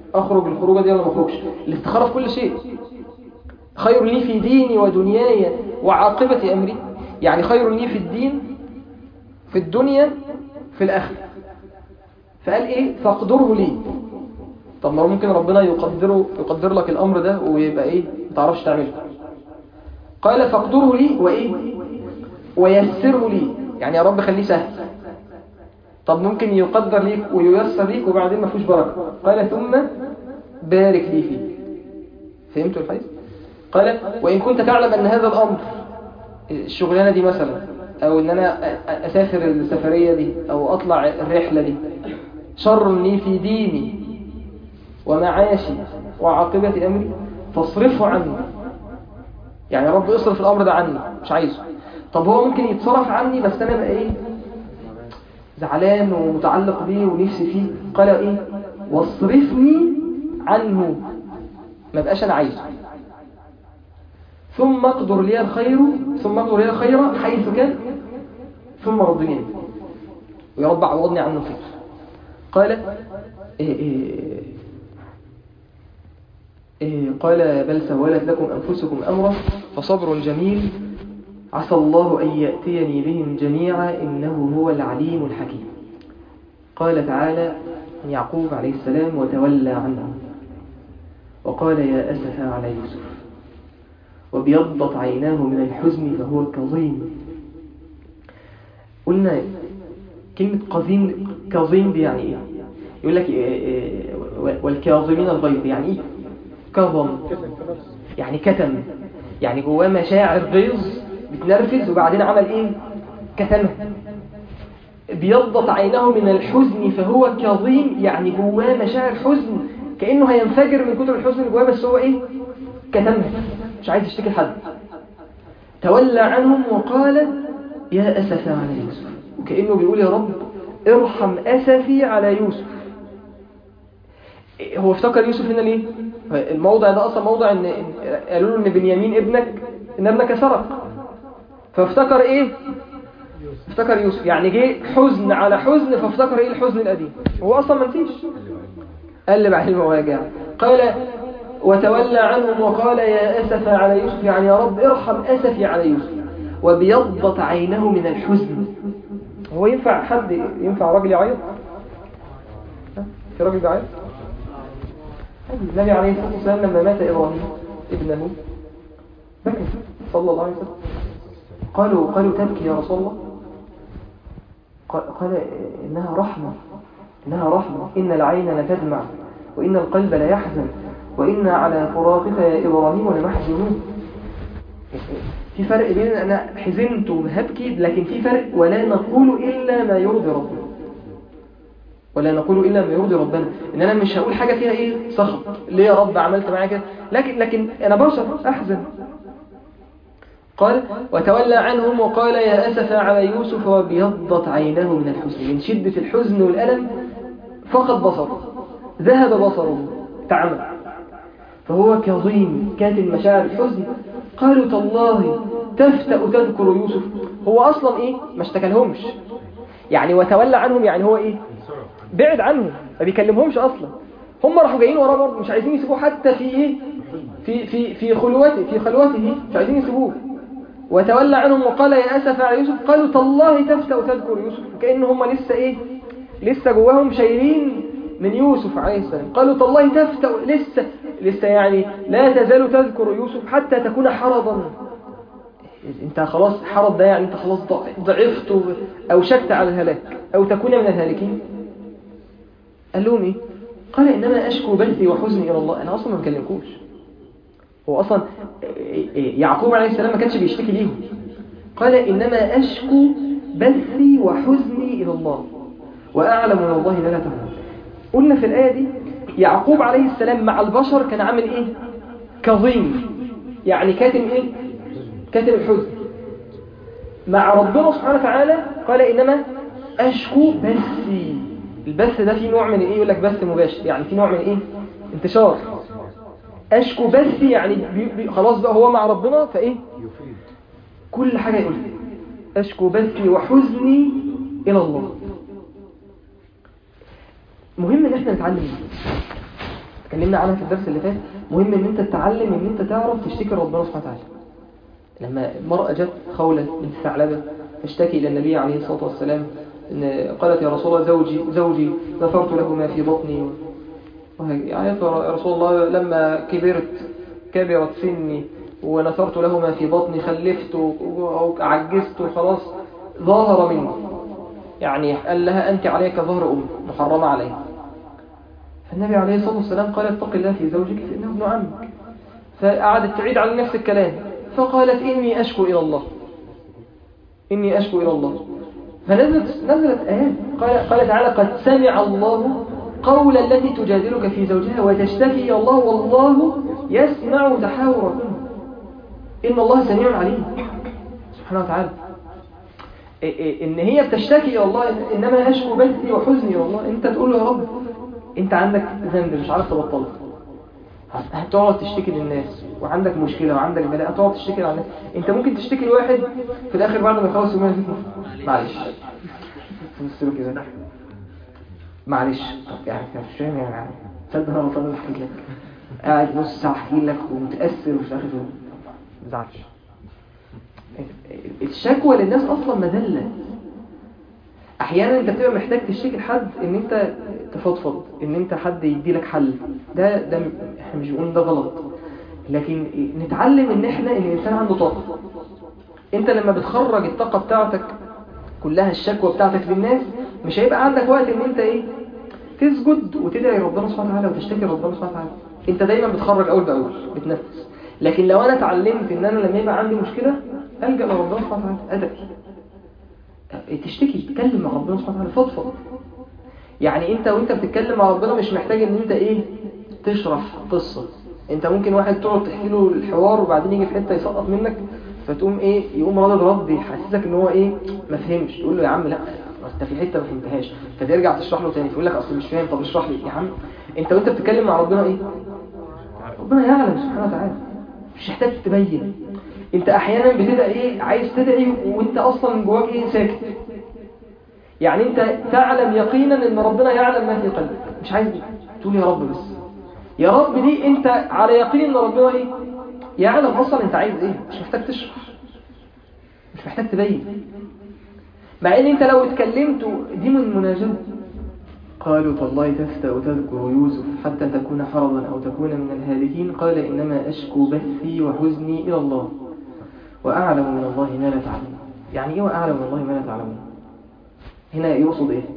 اخرج الخروجه دي ولا ما اخرجش الاستخاره في كل شيء خير لي في ديني ودنياي وعاقبه امري يعني خير لي في الدين في الدنيا في الاخره فقال ايه فاقدره لي طب ما هو ممكن ربنا يقدره يقدر لك الامر ده ويبقى ايه ما تعرفش تعمله قال فاقدره لي وايه ويسره لي يعني يا رب خليه سهل طب ممكن يقدر ليك وييسر ليك وبعدين ما فيهوش بركه قال ثم بارك لي فيه فهمتوا الحديث قال وان كنت تعلم ان هذا الامر الشغلانه دي مثلا او ان انا أ- اسافر السفريه دي او اطلع الرحله دي شر لي في ديني ومعاشي وعاقبه امري فاصرفه عني يعني يا رب اصرف الامر ده عني مش عايزه طب هو ممكن يتصرف عني بس انا بقى ايه زعلان ومتعلق بيه ونفسي فيه قال ايه واصرفني عنه ما بقاش انا عايزه ثم اقدر لي الخير ثم اقدر لي الخير حيث كان ثم ردني عنه. ويا رب عوضني عنه خير قال إيه إيه إيه قال بل سولت لكم أنفسكم أمرا فصبر جميل عسى الله أن يأتيني بهم جميعا إنه هو العليم الحكيم قال تعالى عن يعقوب عليه السلام وتولى عنه وقال يا أسف على يوسف وابيضت عيناه من الحزن فهو كظيم قلنا كلمة قظيم كظيم دي يعني ايه يقول لك إيه إيه والكاظمين الغيظ يعني ايه كظم يعني كتم يعني جواه مشاعر غيظ بتنرفز وبعدين عمل ايه كتمها بيضت عينه من الحزن فهو كظيم يعني جواه مشاعر حزن كأنه هينفجر من كتر الحزن اللي جواه بس هو ايه كتمها مش عايز يشتكي لحد تولى عنهم وقال يا أسفا على يوسف وكأنه بيقول يا رب ارحم أسفي على يوسف هو افتكر يوسف هنا ليه الموضع ده أصلا موضع إن قالوا له إن بنيامين ابنك إن ابنك سرق فافتكر إيه افتكر يوسف يعني جه حزن على حزن فافتكر إيه الحزن القديم هو أصلا ما نسيش قلب عليه المواجع قال وتولى عنهم وقال يا أسف على يوسف يعني يا رب ارحم أسفي على يوسف وبيضت عينه من الحزن هو ينفع حد ينفع راجل يعيط في راجل بيعيط النبي عليه الصلاة والسلام لما مات إبراهيم ابنه بكى صلى الله عليه وسلم قالوا قالوا تبكي يا رسول الله قال إنها رحمة إنها رحمة إن العين لتدمع وإن القلب لا يحزن وإن على فراقك يا إبراهيم لمحزنون في فرق بين أنا حزنت وهبكي لكن في فرق ولا نقول إلا ما يرضي ربنا ولا نقول إلا ما يرضي ربنا إن أنا مش هقول حاجة فيها إيه سخط ليه يا رب عملت معايا كده لكن, لكن أنا بشر أحزن قال وتولى عنهم وقال يا أسف على يوسف وبيضت عيناه من الحزن من شدة الحزن والألم فقد بصره ذهب بصره تعمى فهو كظيم كاتم مشاعر الحزن قالوا تالله تفتأ تذكر يوسف هو أصلا إيه ما اشتكلهمش يعني وتولى عنهم يعني هو إيه بعد عنهم ما بيكلمهمش أصلا هم راحوا جايين وراه برضه مش عايزين يسيبوه حتى في إيه في في في خلوته في خلوته مش عايزين يسيبوه وتولى عنهم وقال يا أسف على يوسف قالوا تالله تفتأ تذكر يوسف كأن هم لسه إيه لسه جواهم شايلين من يوسف عليه السلام قالوا تالله تفتأ لسه لسه يعني لا تزال تذكر يوسف حتى تكون حرضا انت خلاص حرض ده يعني انت خلاص ضعفت او شكت على الهلاك او تكون من الهالكين قال لهم ايه قال انما اشكو بثي وحزني الى الله انا اصلا ما بكلمكوش هو اصلا يعقوب عليه السلام ما كانش بيشتكي ليهم قال انما اشكو بثي وحزني الى الله واعلم من الله لا تعلم قلنا في الايه دي يعقوب عليه السلام مع البشر كان عامل ايه كظيم يعني كاتم ايه كاتم الحزن مع ربنا سبحانه وتعالى قال انما اشكو بثي البث ده فيه نوع من ايه يقول لك بث مباشر يعني فيه نوع من ايه انتشار اشكو بثي يعني بي بي خلاص بقى هو مع ربنا فايه كل حاجه يقولها اشكو بثي وحزني الى الله مهم ان احنا نتعلم اتكلمنا عنها في الدرس اللي فات مهم ان انت تتعلم ان انت تعرف تشتكي ربنا سبحانه وتعالى لما المرأة جت خولة بنت ثعلبة تشتكي إلى النبي عليه الصلاة والسلام إن قالت يا رسول الله زوجي زوجي نفرت له ما في بطني وهي- يا رسول الله لما كبرت كبرت سني ونثرت له ما في بطني خلفت وعجزت وخلاص ظاهر مني يعني قال لها أنت عليك ظهر أم محرمة عليه فالنبي عليه الصلاة والسلام قال اتق الله في زوجك فإنه ابن عمك فقعدت تعيد على نفس الكلام فقالت إني أشكو إلى الله إني أشكو إلى الله فنزلت نزلت آيات قال, قال تعالى قد سمع الله قول التي تجادلك في زوجها وتشتكي إلى الله والله يسمع تحاوركم إن الله سميع عليم سبحانه وتعالى إيه إيه إن هي بتشتكي إلى الله إنما أشكو بثي وحزني إلى الله أنت تقول له يا رب أنت عندك ذنب مش عارف تبطله هتقعد تشتكي للناس وعندك مشكلة وعندك بلاء هتقعد تشتكي للناس انت ممكن تشتكي لواحد في الاخر بعد ما يخلص يومين معلش تمثله كده معلش طب يعني انت مش فاهم يعني تصدق انا غلطان احكي لك قاعد نص ساعه احكي لك ومتاثر وفي الاخر ما تزعلش الشكوى للناس اصلا مذله احيانا انت بتبقى محتاج تشتكي لحد ان انت تفضفض ان انت حد يدي لك حل ده ده احنا مش بنقول ده غلط لكن نتعلم ان احنا ان الانسان عنده طاقه انت لما بتخرج الطاقه بتاعتك كلها الشكوى بتاعتك للناس مش هيبقى عندك وقت ان انت ايه تسجد وتدعي ربنا سبحانه وتعالى وتشتكي ربنا سبحانه وتعالى انت دايما بتخرج اول باول بتنفس لكن لو انا اتعلمت ان انا لما يبقى عندي مشكله الجا لربنا سبحانه وتعالى ادعي تشتكي تتكلم مع ربنا سبحانه وتعالى فضفض يعني انت وانت بتتكلم مع ربنا مش محتاج ان انت ايه تشرح قصة انت ممكن واحد تقعد تحكي له الحوار وبعدين يجي في حتة يسقط منك فتقوم ايه يقوم رد رد يحسسك ان هو ايه ما فهمش تقول له يا عم لا انت في حتة ما فهمتهاش فترجع تشرح له تاني فيقول لك اصل مش فاهم طب اشرح لي يا عم انت وانت بتتكلم مع ربنا ايه ربنا يعلم سبحانه وتعالى مش محتاج تبين انت احيانا بتدعي ايه عايز تدعي وانت اصلا من جواك ايه ساكت يعني انت تعلم يقينا ان ربنا يعلم ما في قلبك مش عايز تقول يا رب بس يا رب دي انت على يقين ان ربنا ايه يعلم اصلا انت عايز ايه مش محتاج تشرح مش محتاج تبين مع ان انت لو اتكلمت دي من مناجاة قالوا تالله تفتأ تذكر يوسف حتى تكون حرضا او تكون من الهالكين قال انما اشكو بثي وحزني الى الله واعلم من الله ما لا تعلمون يعني ايه واعلم من الله ما لا تعلمون هنا يقصد ايه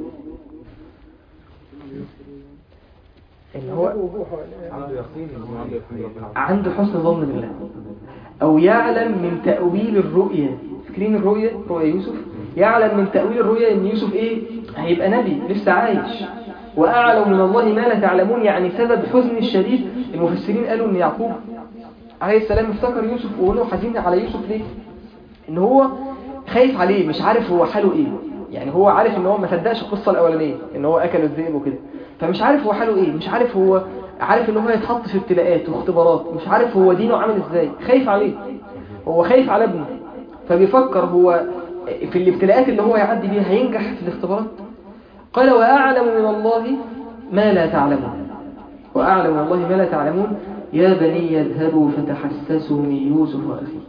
ان هو عنده يقين إنه عنده يقين ربنا عنده حسن ظن بالله او يعلم من تأويل الرؤية فاكرين الرؤية رؤية يوسف يعلم من تأويل الرؤية ان يوسف ايه هيبقى نبي لسه عايش واعلم من الله ما لا تعلمون يعني سبب حزن الشديد المفسرين قالوا ان يعقوب عليه السلام افتكر يوسف وقالوا حزين على يوسف ليه ان هو خايف عليه مش عارف هو حاله ايه يعني هو عارف ان هو ما صدقش القصه الاولانيه ان هو اكل الذئب وكده فمش عارف هو حاله ايه مش عارف هو عارف ان هو هيتحط في ابتلاءات واختبارات مش عارف هو دينه عامل ازاي خايف عليه هو خايف على ابنه فبيفكر هو في الابتلاءات اللي هو يعدي بيها هينجح في الاختبارات قال واعلم من الله ما لا تعلمون واعلم من الله ما لا تعلمون يا بني اذهبوا فتحسسوا من يوسف واخيه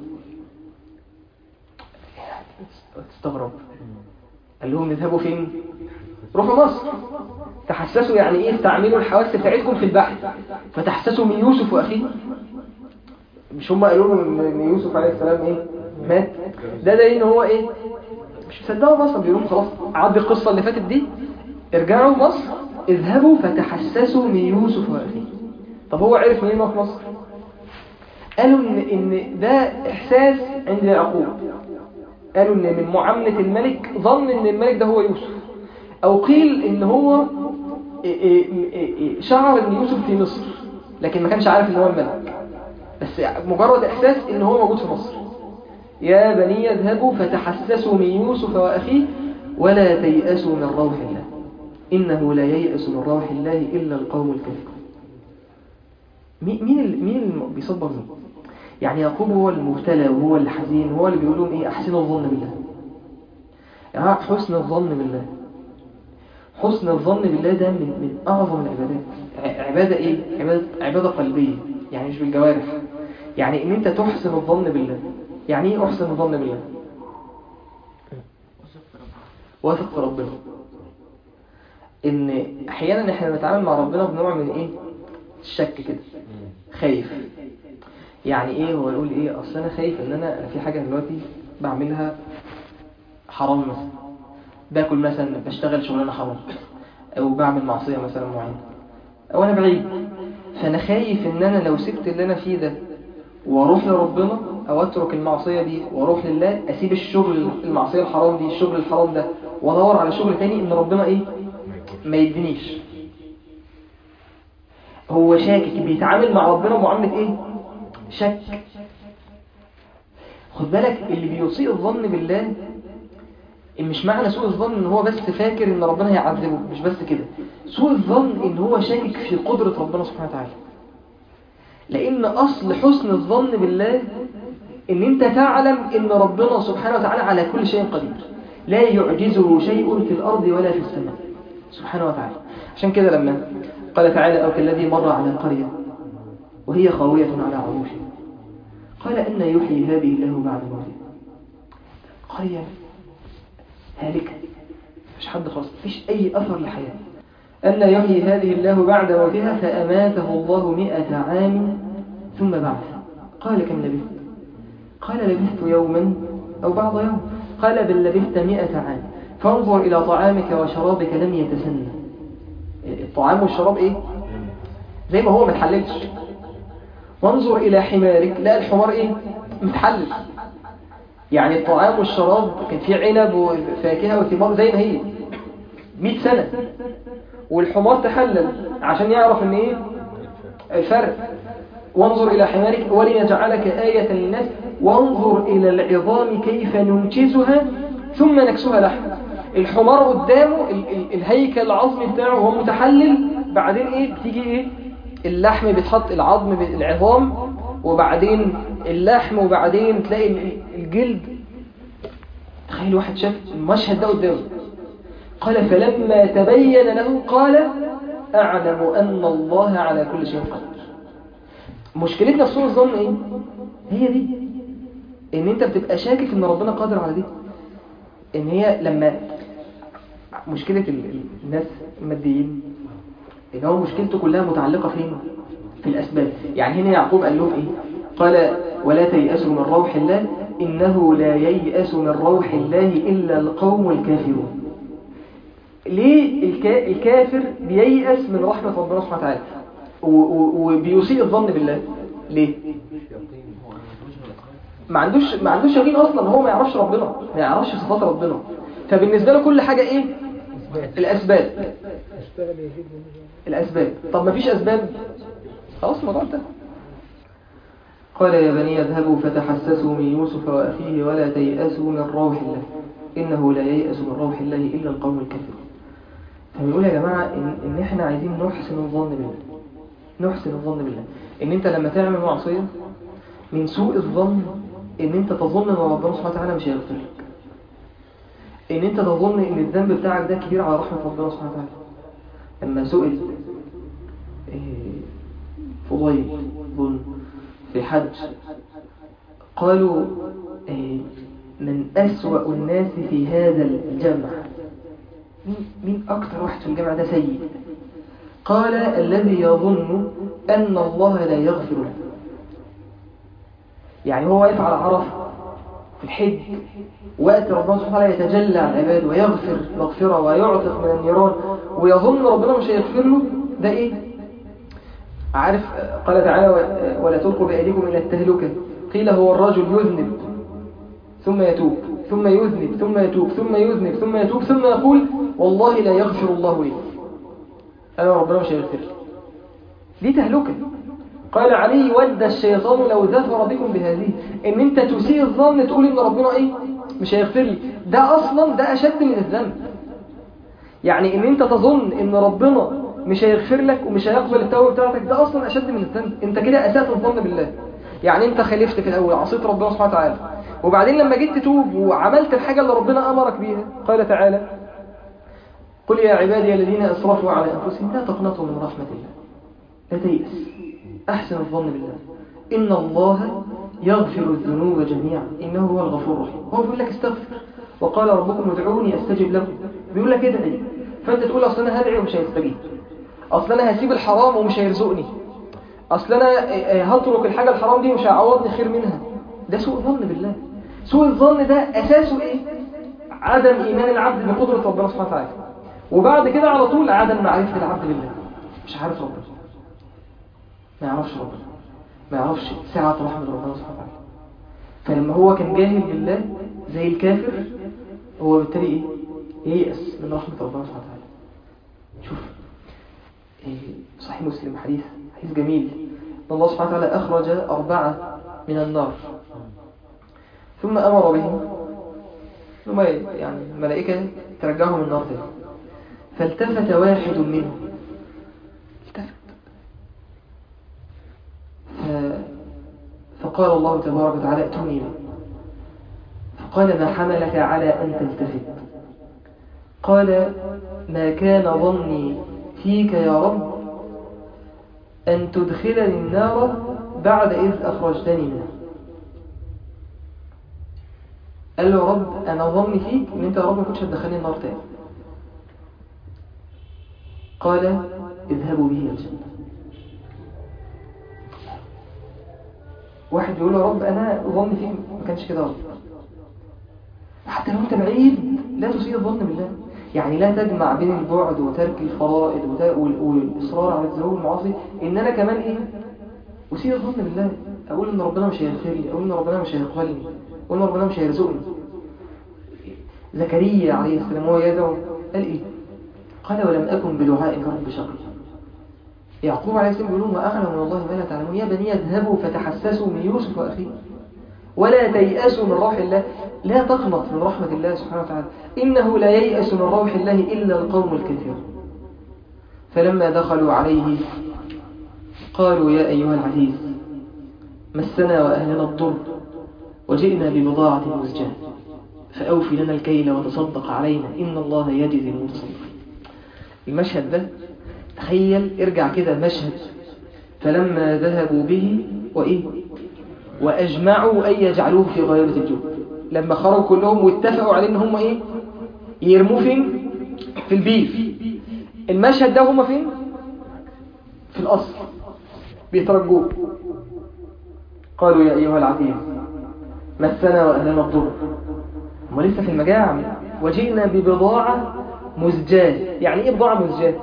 تستغرب قال لهم اذهبوا فين روحوا مصر تحسسوا يعني ايه استعملوا الحواس بتاعتكم في البحث فتحسسوا من يوسف واخيه مش هم قالوا له ان يوسف عليه السلام ايه مات ده ده ان هو ايه مش مصدقوا مصر بيقولوا لهم خلاص عدي القصه اللي فاتت دي ارجعوا مصر اذهبوا فتحسسوا من يوسف واخيه طب هو عرف منين هو في مصر قالوا ان ان ده احساس عند يعقوب قالوا ان من معاملة الملك ظن ان الملك ده هو يوسف او قيل ان هو شعر ان يوسف في مصر لكن ما كانش عارف ان هو الملك بس مجرد احساس ان هو موجود في مصر يا بني اذهبوا فتحسسوا من يوسف واخيه ولا تيأسوا من روح الله انه لا ييأس من روح الله الا القوم الكافرون مين مين مين اللي بيصبر مين يعني يعقوب هو المبتلى وهو الحزين هو اللي بيقول لهم ايه احسنوا الظن بالله يعني حسن الظن بالله حسن الظن بالله ده من من اعظم العبادات عبادة ايه عبادة, عبادة قلبية يعني مش بالجوارح يعني ان انت تحسن الظن بالله يعني ايه احسن الظن بالله واثق في ربنا ان احيانا احنا بنتعامل مع ربنا بنوع من ايه الشك كده خايف يعني ايه هو يقول ايه اصل انا خايف ان انا أنا في حاجه دلوقتي بعملها حرام مثلا باكل مثلا بشتغل شغلانه حرام او بعمل معصيه مثلا معينه او انا بعيد فانا خايف ان انا لو سبت اللي انا فيه ده واروح لربنا او اترك المعصيه دي واروح لله اسيب الشغل المعصيه الحرام دي الشغل الحرام ده وادور على شغل تاني ان ربنا ايه ما يدينيش هو شاكك بيتعامل مع ربنا معامله ايه شك خد بالك اللي بيسيء الظن بالله إن مش معنى سوء الظن ان هو بس فاكر ان ربنا هيعذبه مش بس كده سوء الظن ان هو شاكك في قدرة ربنا سبحانه وتعالى لان اصل حسن الظن بالله ان انت تعلم ان ربنا سبحانه وتعالى على كل شيء قدير لا يعجزه شيء في الارض ولا في السماء سبحانه وتعالى عشان كده لما قال تعالى او كالذي مر على قرية وهي خاوية على عروشها قال أن يحيي هذه الله بعد موتها قرية هالكة مش حد خالص مفيش أي أثر لحياة أن يحيي هذه الله بعد موتها فأماته الله مئة عام ثم بعث قال كم لبثت قال لبثت يوما أو بعض يوم قال بل لبثت مئة عام فانظر إلى طعامك وشرابك لم يتسنى الطعام والشراب إيه زي ما هو ما تحللش وانظر إلى حمارك لا الحمار إيه متحلل يعني الطعام والشراب كان فيه عنب وفاكهة وثمار زي ما هي 100 سنة والحمار تحلل عشان يعرف ان ايه الفرق وانظر إلى حمارك ولنجعلك آية للناس وانظر إلى العظام كيف ننجزها ثم نكسوها لحم الحمار قدامه ال ال الهيكل العظمي بتاعه هو متحلل بعدين ايه بتيجي ايه اللحم بيتحط العظم العظام وبعدين اللحم وبعدين تلاقي الجلد تخيل واحد شاف المشهد ده قدامه قال فلما تبين له قال أعلم أن الله على كل شيء قدير مشكلتنا في سوء الظن ايه هي دي ان انت بتبقى شاكك ان ربنا قادر على دي ان هي لما مشكلة الناس الماديين ان هو مشكلته كلها متعلقة فين في الأسباب يعني هنا يعقوب قال لهم إيه قال ولا تيأسوا من روح الله إنه لا ييأس من روح الله إلا القوم الكافرون ليه الكا... الكافر بييأس من رحمة ربنا سبحانه وتعالى وبيسيء الظن بالله ليه ما عندوش ما عندوش يقين اصلا هو ما يعرفش ربنا ما يعرفش صفات ربنا فبالنسبه له كل حاجه ايه الاسباب الاسباب طب ما فيش اسباب خلاص الموضوع انتهى قال يا بني اذهبوا فتحسسوا من يوسف واخيه ولا تيأسوا من روح الله انه لا ييأس من روح الله الا القوم الكافرون فبنقول يا جماعه ان, إن احنا عايزين نحسن الظن بالله نحسن الظن بالله ان انت لما تعمل معصيه من سوء الظن ان انت تظن ان ربنا سبحانه وتعالى مش هيغفر لك ان انت تظن ان الذنب بتاعك ده كبير على رحمه ربنا سبحانه وتعالى لما سئل فضيل ظن في حج قالوا من أسوأ الناس في هذا الجمع مين أكتر واحد في الجمع ده سيء قال الذي يظن أن الله لا يغفر له يعني هو واقف على عرفة في الحج وقت ربنا سبحانه وتعالى يتجلى على العباد ويغفر مغفرة ويعتق من النيران ويظن ربنا مش هيغفر له ده ايه عارف قال تعالى ولا تلقوا بأيديكم إلى التهلكة قيل هو الرجل يذنب ثم يتوب ثم يذنب ثم يتوب ثم يذنب ثم يتوب ثم يقول والله لا يغفر الله لي أنا ربنا مش هيغفر دي تهلكة قال علي ود الشيطان لو ذفر بكم بهذه ان انت تسيء الظن تقول ان ربنا ايه مش هيغفر لي ده اصلا ده اشد من الذنب يعني ان انت تظن ان ربنا مش هيغفر لك ومش هيقبل التوبه بتاعتك ده اصلا اشد من الذنب انت كده اسات الظن بالله يعني انت خالفت في الاول عصيت ربنا سبحانه وتعالى وبعدين لما جيت تتوب وعملت الحاجه اللي ربنا امرك بيها قال تعالى قل يا عبادي الذين اسرفوا على انفسهم لا تقنطوا من رحمه الله لا تيأس أحسن الظن بالله إن الله يغفر الذنوب جميعا إنه هو الغفور الرحيم هو بيقول لك استغفر وقال ربكم ادعوني أستجب لكم بيقول لك ادعي فأنت تقول أصل أنا هدعي ومش هيستجيب أصل أنا هسيب الحرام ومش هيرزقني أصل أنا هترك الحاجة الحرام دي ومش هيعوضني خير منها ده سوء ظن بالله سوء الظن ده أساسه إيه؟ عدم إيمان العبد بقدرة ربنا سبحانه وتعالى وبعد كده على طول عدم معرفة العبد بالله مش عارف ربنا ما يعرفش ربنا ما يعرفش سعة رحمة ربنا سبحانه وتعالى فلما هو كان جاهل بالله زي الكافر هو بالتالي ايه ييأس من رحمة ربنا سبحانه وتعالى شوف إيه صحيح مسلم حديث حديث جميل ان الله سبحانه وتعالى أخرج أربعة من النار ثم أمر بهم ثم يعني الملائكة ترجعهم من النار تاني فالتفت واحد منهم التفت ف... فقال الله تبارك وتعالى ائتوني به فقال ما حملك على أن تلتفت قال ما كان ظني فيك يا رب أن تدخلني النار بعد إذ أخرجتني منها قال له يا رب أنا ظني فيك إن أنت يا رب ما كنتش هتدخلني النار تاني قال اذهبوا به الجنة واحد يقول له يا رب أنا ظني فيك ما كانش كده يا رب حتى لو أنت بعيد لا تسيء الظن بالله يعني لا تجمع بين البعد وترك الفرائض وت- وال- والإصرار على الذنوب والمعاصي إن أنا كمان إيه أسيء الظن بالله أقول إن ربنا مش هيغفر لي أقول إن ربنا مش هيقبلني أقول إن ربنا مش هيرزقني زكريا عليه السلام وهو يدعو قال إيه قال ولم أكن بدعائك رب شقي يعقوب عليه السلام يقولون وأعلم من الله ما لا تعلمون يا بني اذهبوا فتحسسوا من يوسف وأخيه ولا تيأسوا من روح الله لا تقنط من رحمة الله سبحانه وتعالى إنه لا ييأس من روح الله إلا القوم الكافرون فلما دخلوا عليه قالوا يا أيها العزيز مسنا وأهلنا الضر وجئنا ببضاعة مزجاة فأوفي لنا الكيل وتصدق علينا إن الله يجزي المتصدقين المشهد ده تخيل ارجع كده مشهد فلما ذهبوا به وإيه وأجمعوا أن يجعلوه في غيرة الجب لما خرجوا كلهم واتفقوا عليه إن هم إيه يرموه فين في البير المشهد ده هم فين في الأصل بيترجوه قالوا يا أيها العزيز مسنا وأهلنا الضر هم لسه في المجاعة وجئنا ببضاعة مزجاة يعني إيه بضاعة مزجاة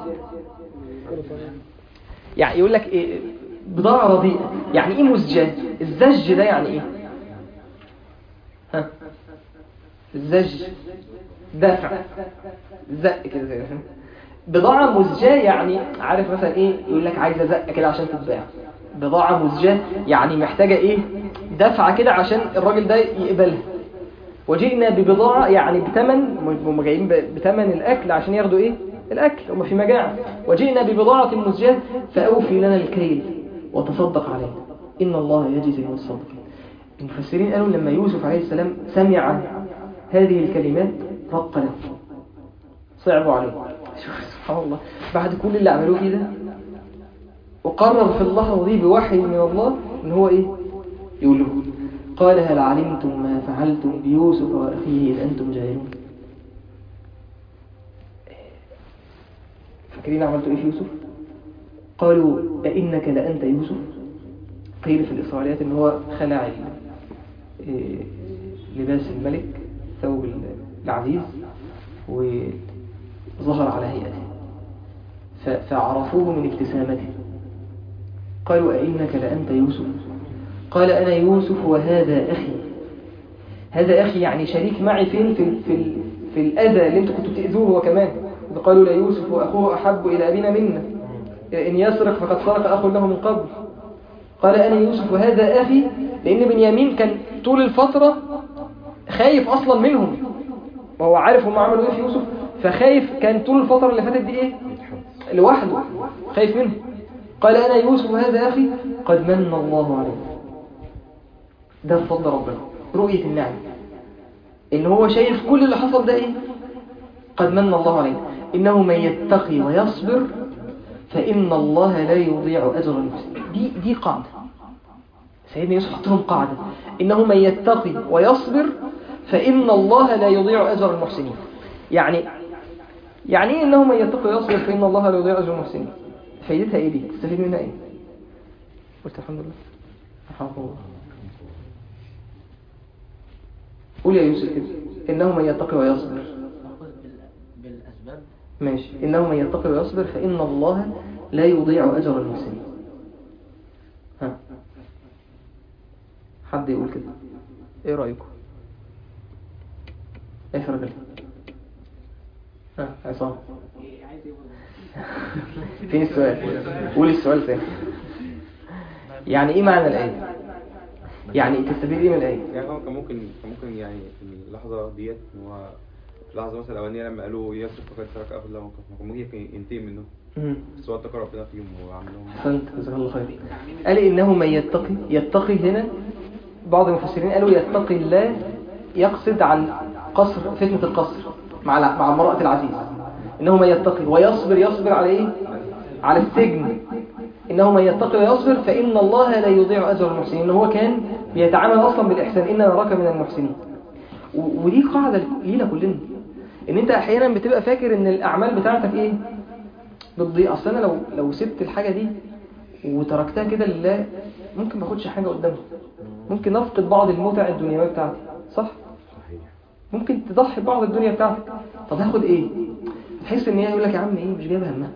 يعني يقول لك إيه بضاعة رديئة يعني إيه مزجاة الزج ده يعني إيه ها الزج دفع زق كده زي بضاعة مزجاة يعني عارف مثلا ايه يقول لك عايزة زق كده عشان تتباع بضاعة مزجاة يعني محتاجة ايه دفعة كده عشان الراجل ده يقبلها وجئنا ببضاعة يعني بتمن هم جايين بتمن الأكل عشان ياخدوا ايه الأكل هم في مجاعة وجئنا ببضاعة مزجاة فأوفي لنا الكيل وتصدق علينا إن الله يجزي المتصدقين المفسرين قالوا لما يوسف عليه السلام سمع هذه الكلمات رق له صعبوا عليه شوف سبحان الله بعد كل اللي عملوه فيه ده وقرر في اللحظة دي بوحي من الله ان هو ايه يقول له قال هل علمتم ما فعلتم بيوسف وأخيه إذ أنتم جاهلون فاكرين عملتوا ايه في يوسف قالوا أئنك لأنت يوسف قيل في الإسرائيليات ان هو خلع إيه لباس الملك ثوب العزيز وظهر على هيئته فعرفوه من ابتسامته قالوا أئنك لأنت يوسف قال أنا يوسف وهذا أخي هذا أخي يعني شريك معي فين في, في, في الأذى اللي انتوا كنتوا بتأذوه هو كمان قالوا لا يوسف وأخوه أحب إلى أبينا منا إن يسرق فقد سرق أخ له من قبل قال أنا يوسف وهذا أخي لأن بنيامين كان طول الفترة خايف أصلا منهم وهو عارف هم عملوا إيه في يوسف فخايف كان طول الفترة اللي فاتت دي إيه لوحده خايف منه قال أنا يوسف وهذا أخي قد من الله عليه ده بفضل ربنا رؤية النعم إن هو شايف كل اللي حصل ده إيه قد من الله عليه إنه من يتقي ويصبر فإن الله لا يضيع أجر المحسنين دي دي قاعدة سيدنا يوسف حط لهم قاعدة إنه من يتقي ويصبر فإن الله لا يضيع أجر المحسنين يعني يعني إيه إنه من يتقي ويصبر فإن الله لا يضيع أجر المحسنين فايدتها إيه دي تستفيد منها إيه قلت الحمد لله رحمه الله قول يا يوسف كده إنه من يتقي ويصبر نأخذ بال- بالأسباب ماشي إنه من يتقي ويصبر فإن الله لا يضيع أجر المحسنين ها حد يقول كده إيه رأيكم إيه فرق ها عصام فين السؤال قول السؤال تاني يعني إيه معنى الآية يعني تستفيد إيه من الآية يعني هو كان ممكن كان ممكن يعني في اللحظة ديت إن هو في اللحظة مثلا الأولانية لما قالوا ياسر فقد ترك أخذ له موقف كان ممكن ينتقم منه مم. بس هو اتقى ربنا فيهم وعملهم أحسنت جزاك الله خير قال إنه من يتقي يتقي هنا بعض المفسرين قالوا يتقي الله يقصد عن قصر فتنة القصر مع الع- مع امرأة العزيز إنه من يتقي ويصبر يصبر على إيه؟ على السجن إنه من يتقي ويصبر فإن الله لا يضيع أجر المحسنين إن هو كان بيتعامل أصلا بالإحسان إن نراك من المحسنين و- ودي قاعدة لينا كلنا إن أنت أحيانا بتبقى فاكر إن الأعمال بتاعتك إيه؟ بتضيع اصل انا لو لو سبت الحاجه دي وتركتها كده لله ممكن ما اخدش حاجه قدامها ممكن افقد بعض المتع الدنيويه بتاعتي صح صحيح ممكن تضحي ببعض الدنيا بتاعتك طب هاخد ايه تحس ان هي يقول لك يا عم ايه مش جايبه همها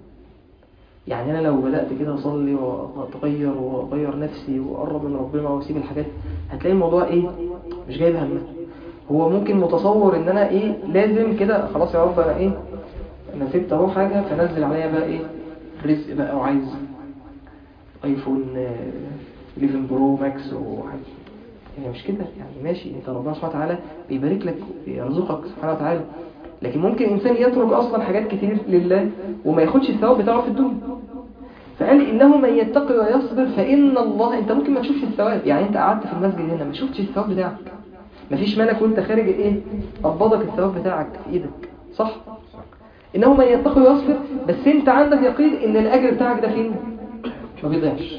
يعني انا لو بدات كده اصلي واتغير واغير نفسي واقرب من ربنا واسيب الحاجات هتلاقي الموضوع ايه مش جايب همها هو ممكن متصور ان انا ايه لازم كده خلاص يا رب انا ايه انا سبت اهو حاجه فنزل عليا بقى ايه رزق بقى وعايز ايفون آه، 11 برو ماكس وحاجه يعني مش كده يعني ماشي انت ربنا سبحانه وتعالى بيبارك لك ويرزقك سبحانه وتعالى لكن ممكن انسان يترك اصلا حاجات كتير لله وما ياخدش الثواب بتاعه في الدنيا فقال انه من يتقي ويصبر فان الله انت ممكن ما تشوفش الثواب يعني انت قعدت في المسجد هنا ما شفتش الثواب بتاعك مفيش ملك وانت خارج ايه قبضك الثواب بتاعك في ايدك صح انه من يتقي ويصبر بس انت عندك يقين ان الاجر بتاعك ده فين ما بيضيعش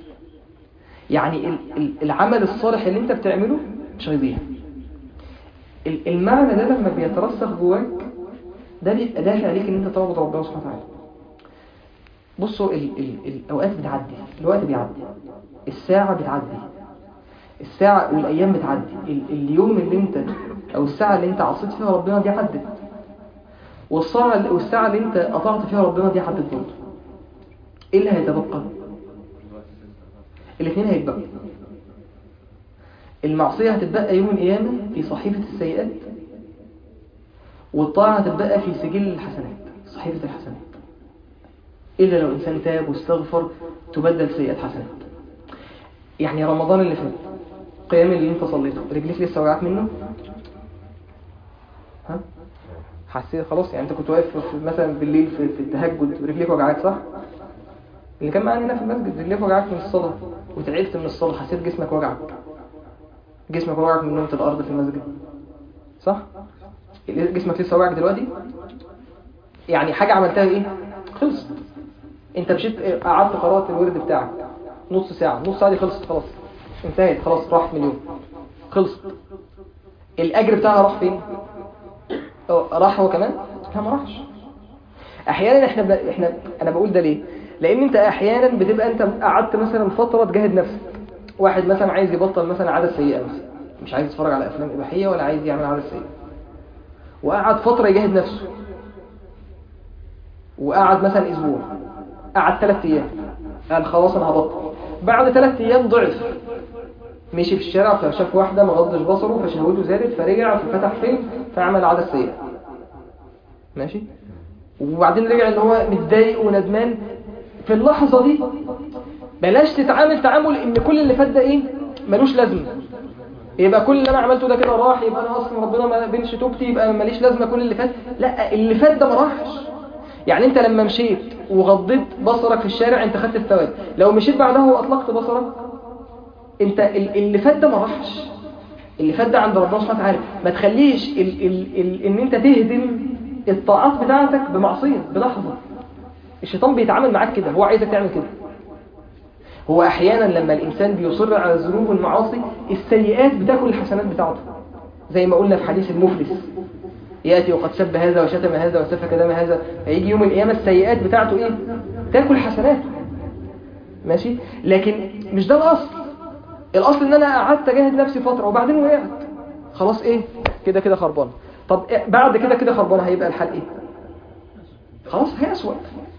يعني ال- ال- العمل الصالح اللي انت بتعمله مش هيضيع ال- المعنى ده لما بيترسخ جواك ده بيبقى دافع عليك ان انت تعبد ربنا سبحانه وتعالى بصوا ال ال الاوقات بتعدي الوقت بيعدي الساعة بتعدي الساعة والايام بتعدي ال اليوم اللي انت او الساعة اللي انت عصيت فيها ربنا دي عدت والساعة والساعة اللي انت قطعت فيها ربنا دي عدت برضه ايه اللي هيتبقى الاثنين هيتبقوا المعصية هتتبقى يوم القيامة في صحيفة السيئات والطاعة هتتبقى في سجل الحسنات صحيفة الحسنات إلا لو إنسان تاب واستغفر تبدل سيئات حسنات يعني رمضان اللي فات قيام اللي انت صليته رجليك لسه وجعت منه ها حسيت خلاص يعني انت كنت واقف في- مثلا بالليل في, في التهجد رجليك وجعاك صح اللي كان معانا هنا في المسجد رجليك وجعاك من الصلاة وتعبت من الصلاة حسيت جسمك وجعك جسمك وجعك من نومة الأرض في المسجد صح؟ جسمك لسه وجعك دلوقتي؟ يعني حاجة عملتها ايه؟ خلصت انت مشيت إيه؟ قعدت قرأت الورد بتاعك نص ساعة نص ساعة دي خلصت خلاص انتهت خلاص راحت مليون خلصت الأجر بتاعها راح فين؟ اه، راح هو كمان؟ لا ما راحش احيانا احنا ب... احنا انا بقول ده ليه لان انت احيانا بتبقى انت قعدت مثلا فتره تجاهد نفسك واحد مثلا عايز يبطل مثلا عاده سيئه مثلا مش عايز يتفرج على افلام اباحيه ولا عايز يعمل عاده سيئه وقعد فتره يجاهد نفسه وقعد مثلا اسبوع قعد ثلاث ايام قال خلاص انا هبطل بعد ثلاث ايام ضعف مشي في الشارع فشاف واحده ما غضش بصره فشهوته زادت فرجع ففتح فيلم فعمل عاده سيئه ماشي وبعدين رجع ان هو متضايق وندمان في اللحظة دي بلاش تتعامل تعامل ان كل اللي فات ده ايه ملوش لازمة يبقى كل اللي انا عملته ده كده راح يبقى انا اصلا ربنا ما بينش توبتي يبقى ماليش لازمة كل اللي فات لا اللي فات ده ما راحش يعني انت لما مشيت وغضيت بصرك في الشارع انت خدت الثواب لو مشيت بعدها واطلقت بصرك انت ال- اللي فات ده ما راحش اللي فات ده عند ربنا سبحانه وتعالى ما تخليش ال ال ال ان انت تهدم الطاعات بتاعتك بمعصية بلحظة الشيطان بيتعامل معاك كده هو عايزك تعمل كده هو احيانا لما الانسان بيصر على الذنوب والمعاصي السيئات بتاكل الحسنات بتاعته زي ما قلنا في حديث المفلس ياتي وقد سب هذا وشتم هذا وسفك دم هذا فيجي يوم القيامه السيئات بتاعته ايه تاكل حسناته ماشي لكن مش ده الاصل الاصل ان انا قعدت اجاهد نفسي فتره وبعدين وقعت خلاص ايه كده كده خربانه طب إيه بعد كده كده خربانه هيبقى الحال ايه خلاص هي اسوأ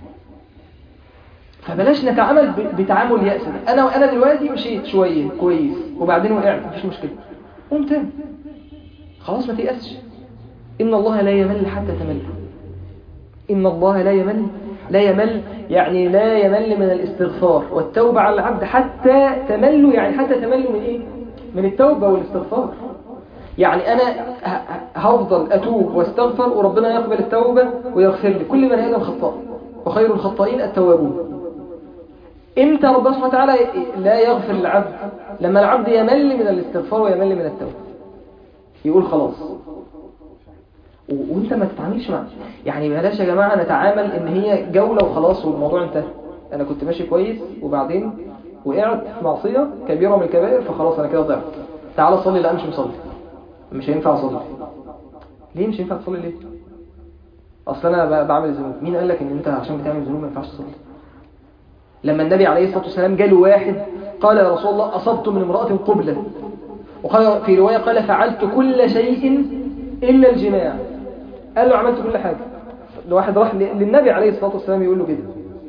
فبلاش نتعامل ب- بتعامل يأس ده. انا انا دلوقتي مشيت شويه كويس وبعدين وقعت مفيش مشكله قوم تاني خلاص ما تيأسش ان الله لا يمل حتى تمل ان الله لا يمل لا يمل يعني لا يمل من الاستغفار والتوبة على العبد حتى تمل يعني حتى تمل من ايه من التوبة والاستغفار يعني انا ه- ه- هفضل اتوب واستغفر وربنا يقبل التوبة ويغفر لي كل من ادم خطاء وخير الخطائين التوابون امتى ربنا سبحانه وتعالى لا يغفر للعبد لما العبد يمل من الاستغفار ويمل من التوبة يقول خلاص و- وانت ما تتعاملش مع يعني بلاش يا جماعة نتعامل ان هي جولة وخلاص والموضوع انتهى انا كنت ماشي كويس وبعدين وقعت في معصية كبيرة من الكبائر فخلاص انا كده ضعت تعالى صلي لا مش مصلي مش هينفع اصلي ليه مش هينفع تصلي ليه اصل انا ب- بعمل ذنوب مين قال لك ان انت عشان بتعمل ذنوب ما ينفعش تصلي لما النبي عليه الصلاة والسلام جاله واحد قال يا رسول الله أصبت من امرأة قبلة وقال في رواية قال فعلت كل شيء إلا الجماع قال له عملت كل حاجة الواحد راح ل- للنبي عليه الصلاة والسلام يقول له كده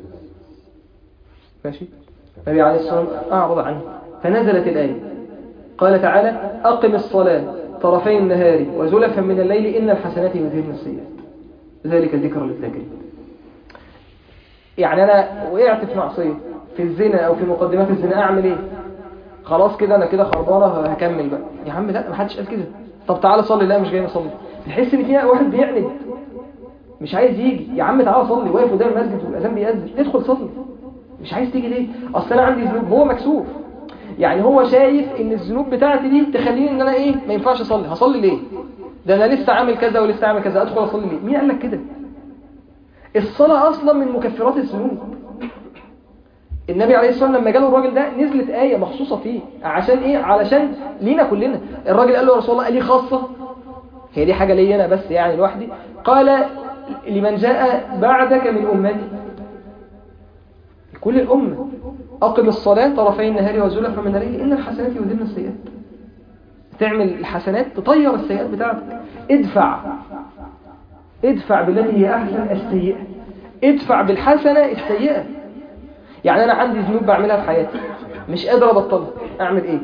ماشي النبي عليه الصلاة والسلام أعرض عنه فنزلت الآية قال تعالى أقم الصلاة طرفي النهار وزلفا من الليل إن الحسنات يذهبن السيئات ذلك ذكر للذاكرين يعني أنا وقعت في معصية في الزنا أو في مقدمات الزنا أعمل إيه خلاص كده أنا كده خربانة هكمل بقى يا عم لا ما حدش قال كده طب تعالى صلي لا مش جاي اصلي تحس ان في واحد بيعند مش عايز يجي يا عم تعالى صلي واقف قدام المسجد والاذان بيأذن ادخل صلي مش عايز تيجي ليه اصل انا عندي ذنوب هو مكسوف يعني هو شايف ان الذنوب بتاعتي دي تخليني ان انا ايه ما ينفعش اصلي هصلي ليه ده انا لسه عامل كذا ولسه عامل كذا ادخل اصلي ليه مين قال لك كده الصلاه اصلا من مكفرات الذنوب النبي عليه الصلاة والسلام لما جاله الراجل ده نزلت آية مخصوصة فيه عشان إيه؟ علشان لينا كلنا الراجل قال له يا رسول الله قال لي خاصة هي دي حاجة لي أنا بس يعني لوحدي قال لمن جاء بعدك من أمتي كل الأمة أقم الصلاة طرفي النهار وزلفا من الليل إن الحسنات يذهبن السيئات تعمل الحسنات تطير السيئات بتاعتك ادفع ادفع بالتي هي أحسن السيئة ادفع بالحسنة السيئة يعني أنا عندي ذنوب بعملها في حياتي مش قادر أبطلها أعمل إيه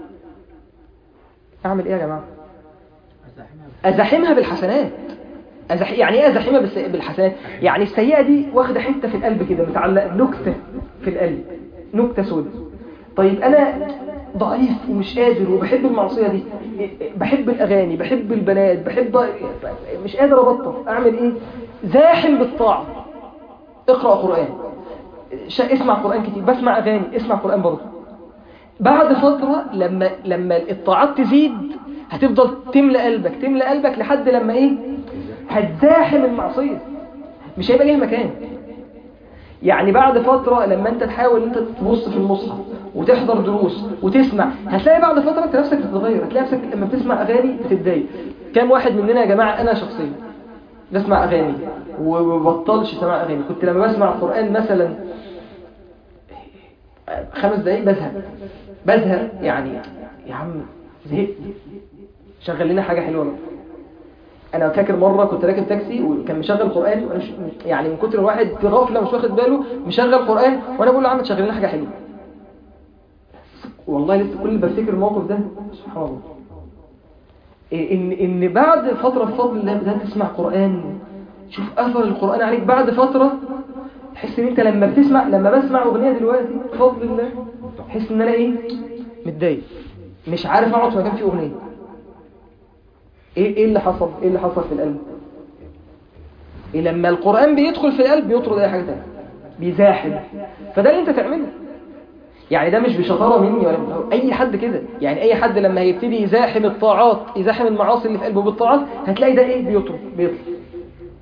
أعمل إيه يا جماعة أزاحمها بالحسنات أزح... يعني إيه أزاحمها بالس... بالحسنات يعني السيئة دي واخدة حتة في القلب كده متعلقة نكتة في القلب نكتة سودة طيب أنا ضعيف ومش قادر وبحب المعصية دي بحب الأغاني بحب البنات بحب مش قادر أبطل أعمل إيه زاحم بالطاعة اقرأ قرآن شا... اسمع قرآن كتير بسمع أغاني اسمع قرآن برضه بعد فترة لما لما الطاعات تزيد هتفضل تملى قلبك تملى قلبك لحد لما ايه هتزاحم المعصية مش هيبقى ليها مكان يعني بعد فترة لما انت تحاول انت تبص في المصحف وتحضر دروس وتسمع هتلاقي بعد فترة انت نفسك بتتغير هتلاقي نفسك لما بتسمع اغاني بتتضايق كام واحد مننا يا جماعة انا شخصيا بسمع اغاني وبطلش سماع اغاني كنت لما بسمع القرآن مثلا خمس دقايق بزهق بزهق يعني يا عم زهقت شغل لنا حاجة حلوة بقى انا فاكر مرة كنت راكب تاكسي وكان مشغل قرآن وانا مش يعني من كتر الواحد في غفلة مش واخد باله مشغل قرآن وانا بقول له يا عم تشغل لنا حاجة حلوة والله لسه كل ما بفتكر الموقف ده سبحان الله ان ان بعد فترة بفضل الله بدأت تسمع قرآن شوف اثر القرآن عليك بعد فترة تحس ان انت لما بتسمع لما بسمع اغنية دلوقتي بفضل الله تحس ان انا ايه متضايق مش عارف اقعد في مكان فيه اغنية ايه ايه اللي حصل ايه اللي حصل في القلب إيه لما القرآن بيدخل في القلب بيطرد اي حاجة تانية بيزاحم فده اللي انت تعمله يعني ده مش بشطارة مني ولا اي حد كده يعني اي حد لما هيبتدي يزاحم الطاعات يزاحم المعاصي اللي في قلبه بالطاعات هتلاقي ده ايه بيطرد بيطرد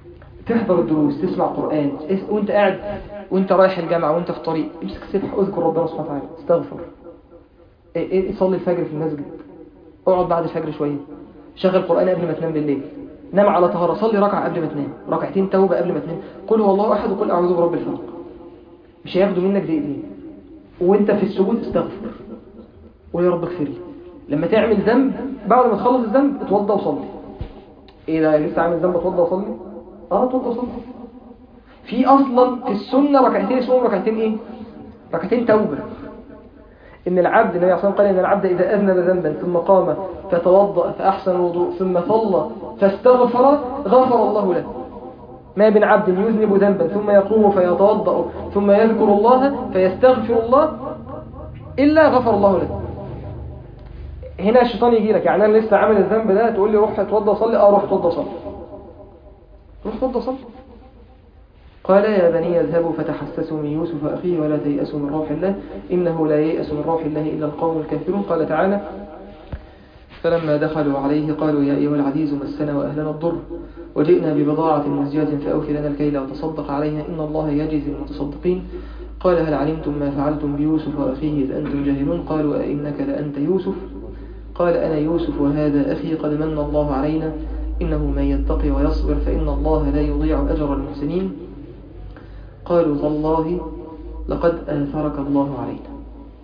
تحضر الدروس تسمع قرآن اس- وانت قاعد وانت رايح الجامعة وانت في طريق امسك سبح اذكر ربنا سبحانه وتعالى استغفر إيه- إيه، صلي الفجر في المسجد اقعد بعد الفجر شوية شغل قرآن قبل ما تنام بالليل نام على طهارة صلي ركعة قبل ما تنام ركعتين توبة قبل ما تنام قل هو الله أحد وقل أعوذ برب الفلق مش هياخدوا منك دقيقتين وانت في السجود استغفر ويا رب اغفر لي لما تعمل ذنب بعد ما تخلص الذنب اتوضى وصلي ايه ده لسه عامل ذنب اتوضى وصلي اه اتوضى وصلي في اصلا في السنه ركعتين اسمهم ركعتين ايه ركعتين توبه ان العبد النبي عليه الصلاه والسلام قال ان العبد اذا اذنب ذنبا ثم قام فتوضا فاحسن الوضوء ثم صلى فاستغفر غفر الله له ما بين عبد يذنب ذنبا ثم يقوم فيتوضا ثم يذكر الله فيستغفر الله الا غفر الله له هنا الشيطان يجي لك يعني انا لسه عامل الذنب ده تقول لي روح اتوضى صلي اه روح اتوضى صلي روح اتوضى صلي قال يا بني اذهبوا فتحسسوا من يوسف أخيه ولا تيأسوا من روح الله إنه لا ييأس من روح الله إلا القوم الكافرون قال تعالى فلما دخلوا عليه قالوا يا أيها العزيز مسنا وأهلنا الضر وجئنا ببضاعة مزجاة فأوفي لنا الكيل وتصدق علينا إن الله يجزي المتصدقين قال هل علمتم ما فعلتم بيوسف وأخيه إذ أنتم جاهلون قالوا أئنك لأنت يوسف قال أنا يوسف وهذا أخي قد من الله علينا إنه من يتقي ويصبر فإن الله لا يضيع أجر المحسنين قالوا تالله لقد آثرك الله علينا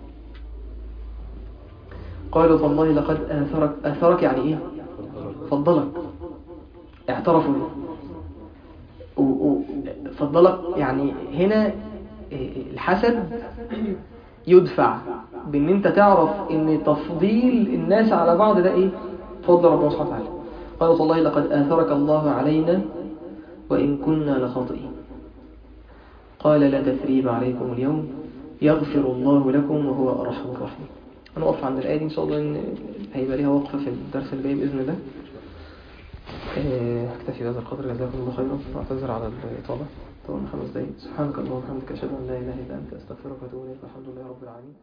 قالوا تالله لقد آثرك آثرك يعني إيه فضلك اعترفوا به و- و- فضلك يعني هنا الحسد يدفع بان انت تعرف ان تفضيل الناس على بعض ده ايه فضل ربنا سبحانه وتعالى قالوا والله لقد آثرك الله علينا وإن كنا لخاطئين قال لا تثريب عليكم اليوم يغفر الله لكم وهو أرحم الراحمين هنقف عند الآية دي إن شاء الله إن هيبقى ليها وقفة في الدرس الجاي بإذن الله آه، أكتفي بهذا القدر جزاكم الله خيرا وأعتذر على الإطالة طبعا خمس دقايق سبحانك اللهم وبحمدك أشهد أن لا إله إلا أنت أستغفرك وأتوب إليك والحمد لله رب العالمين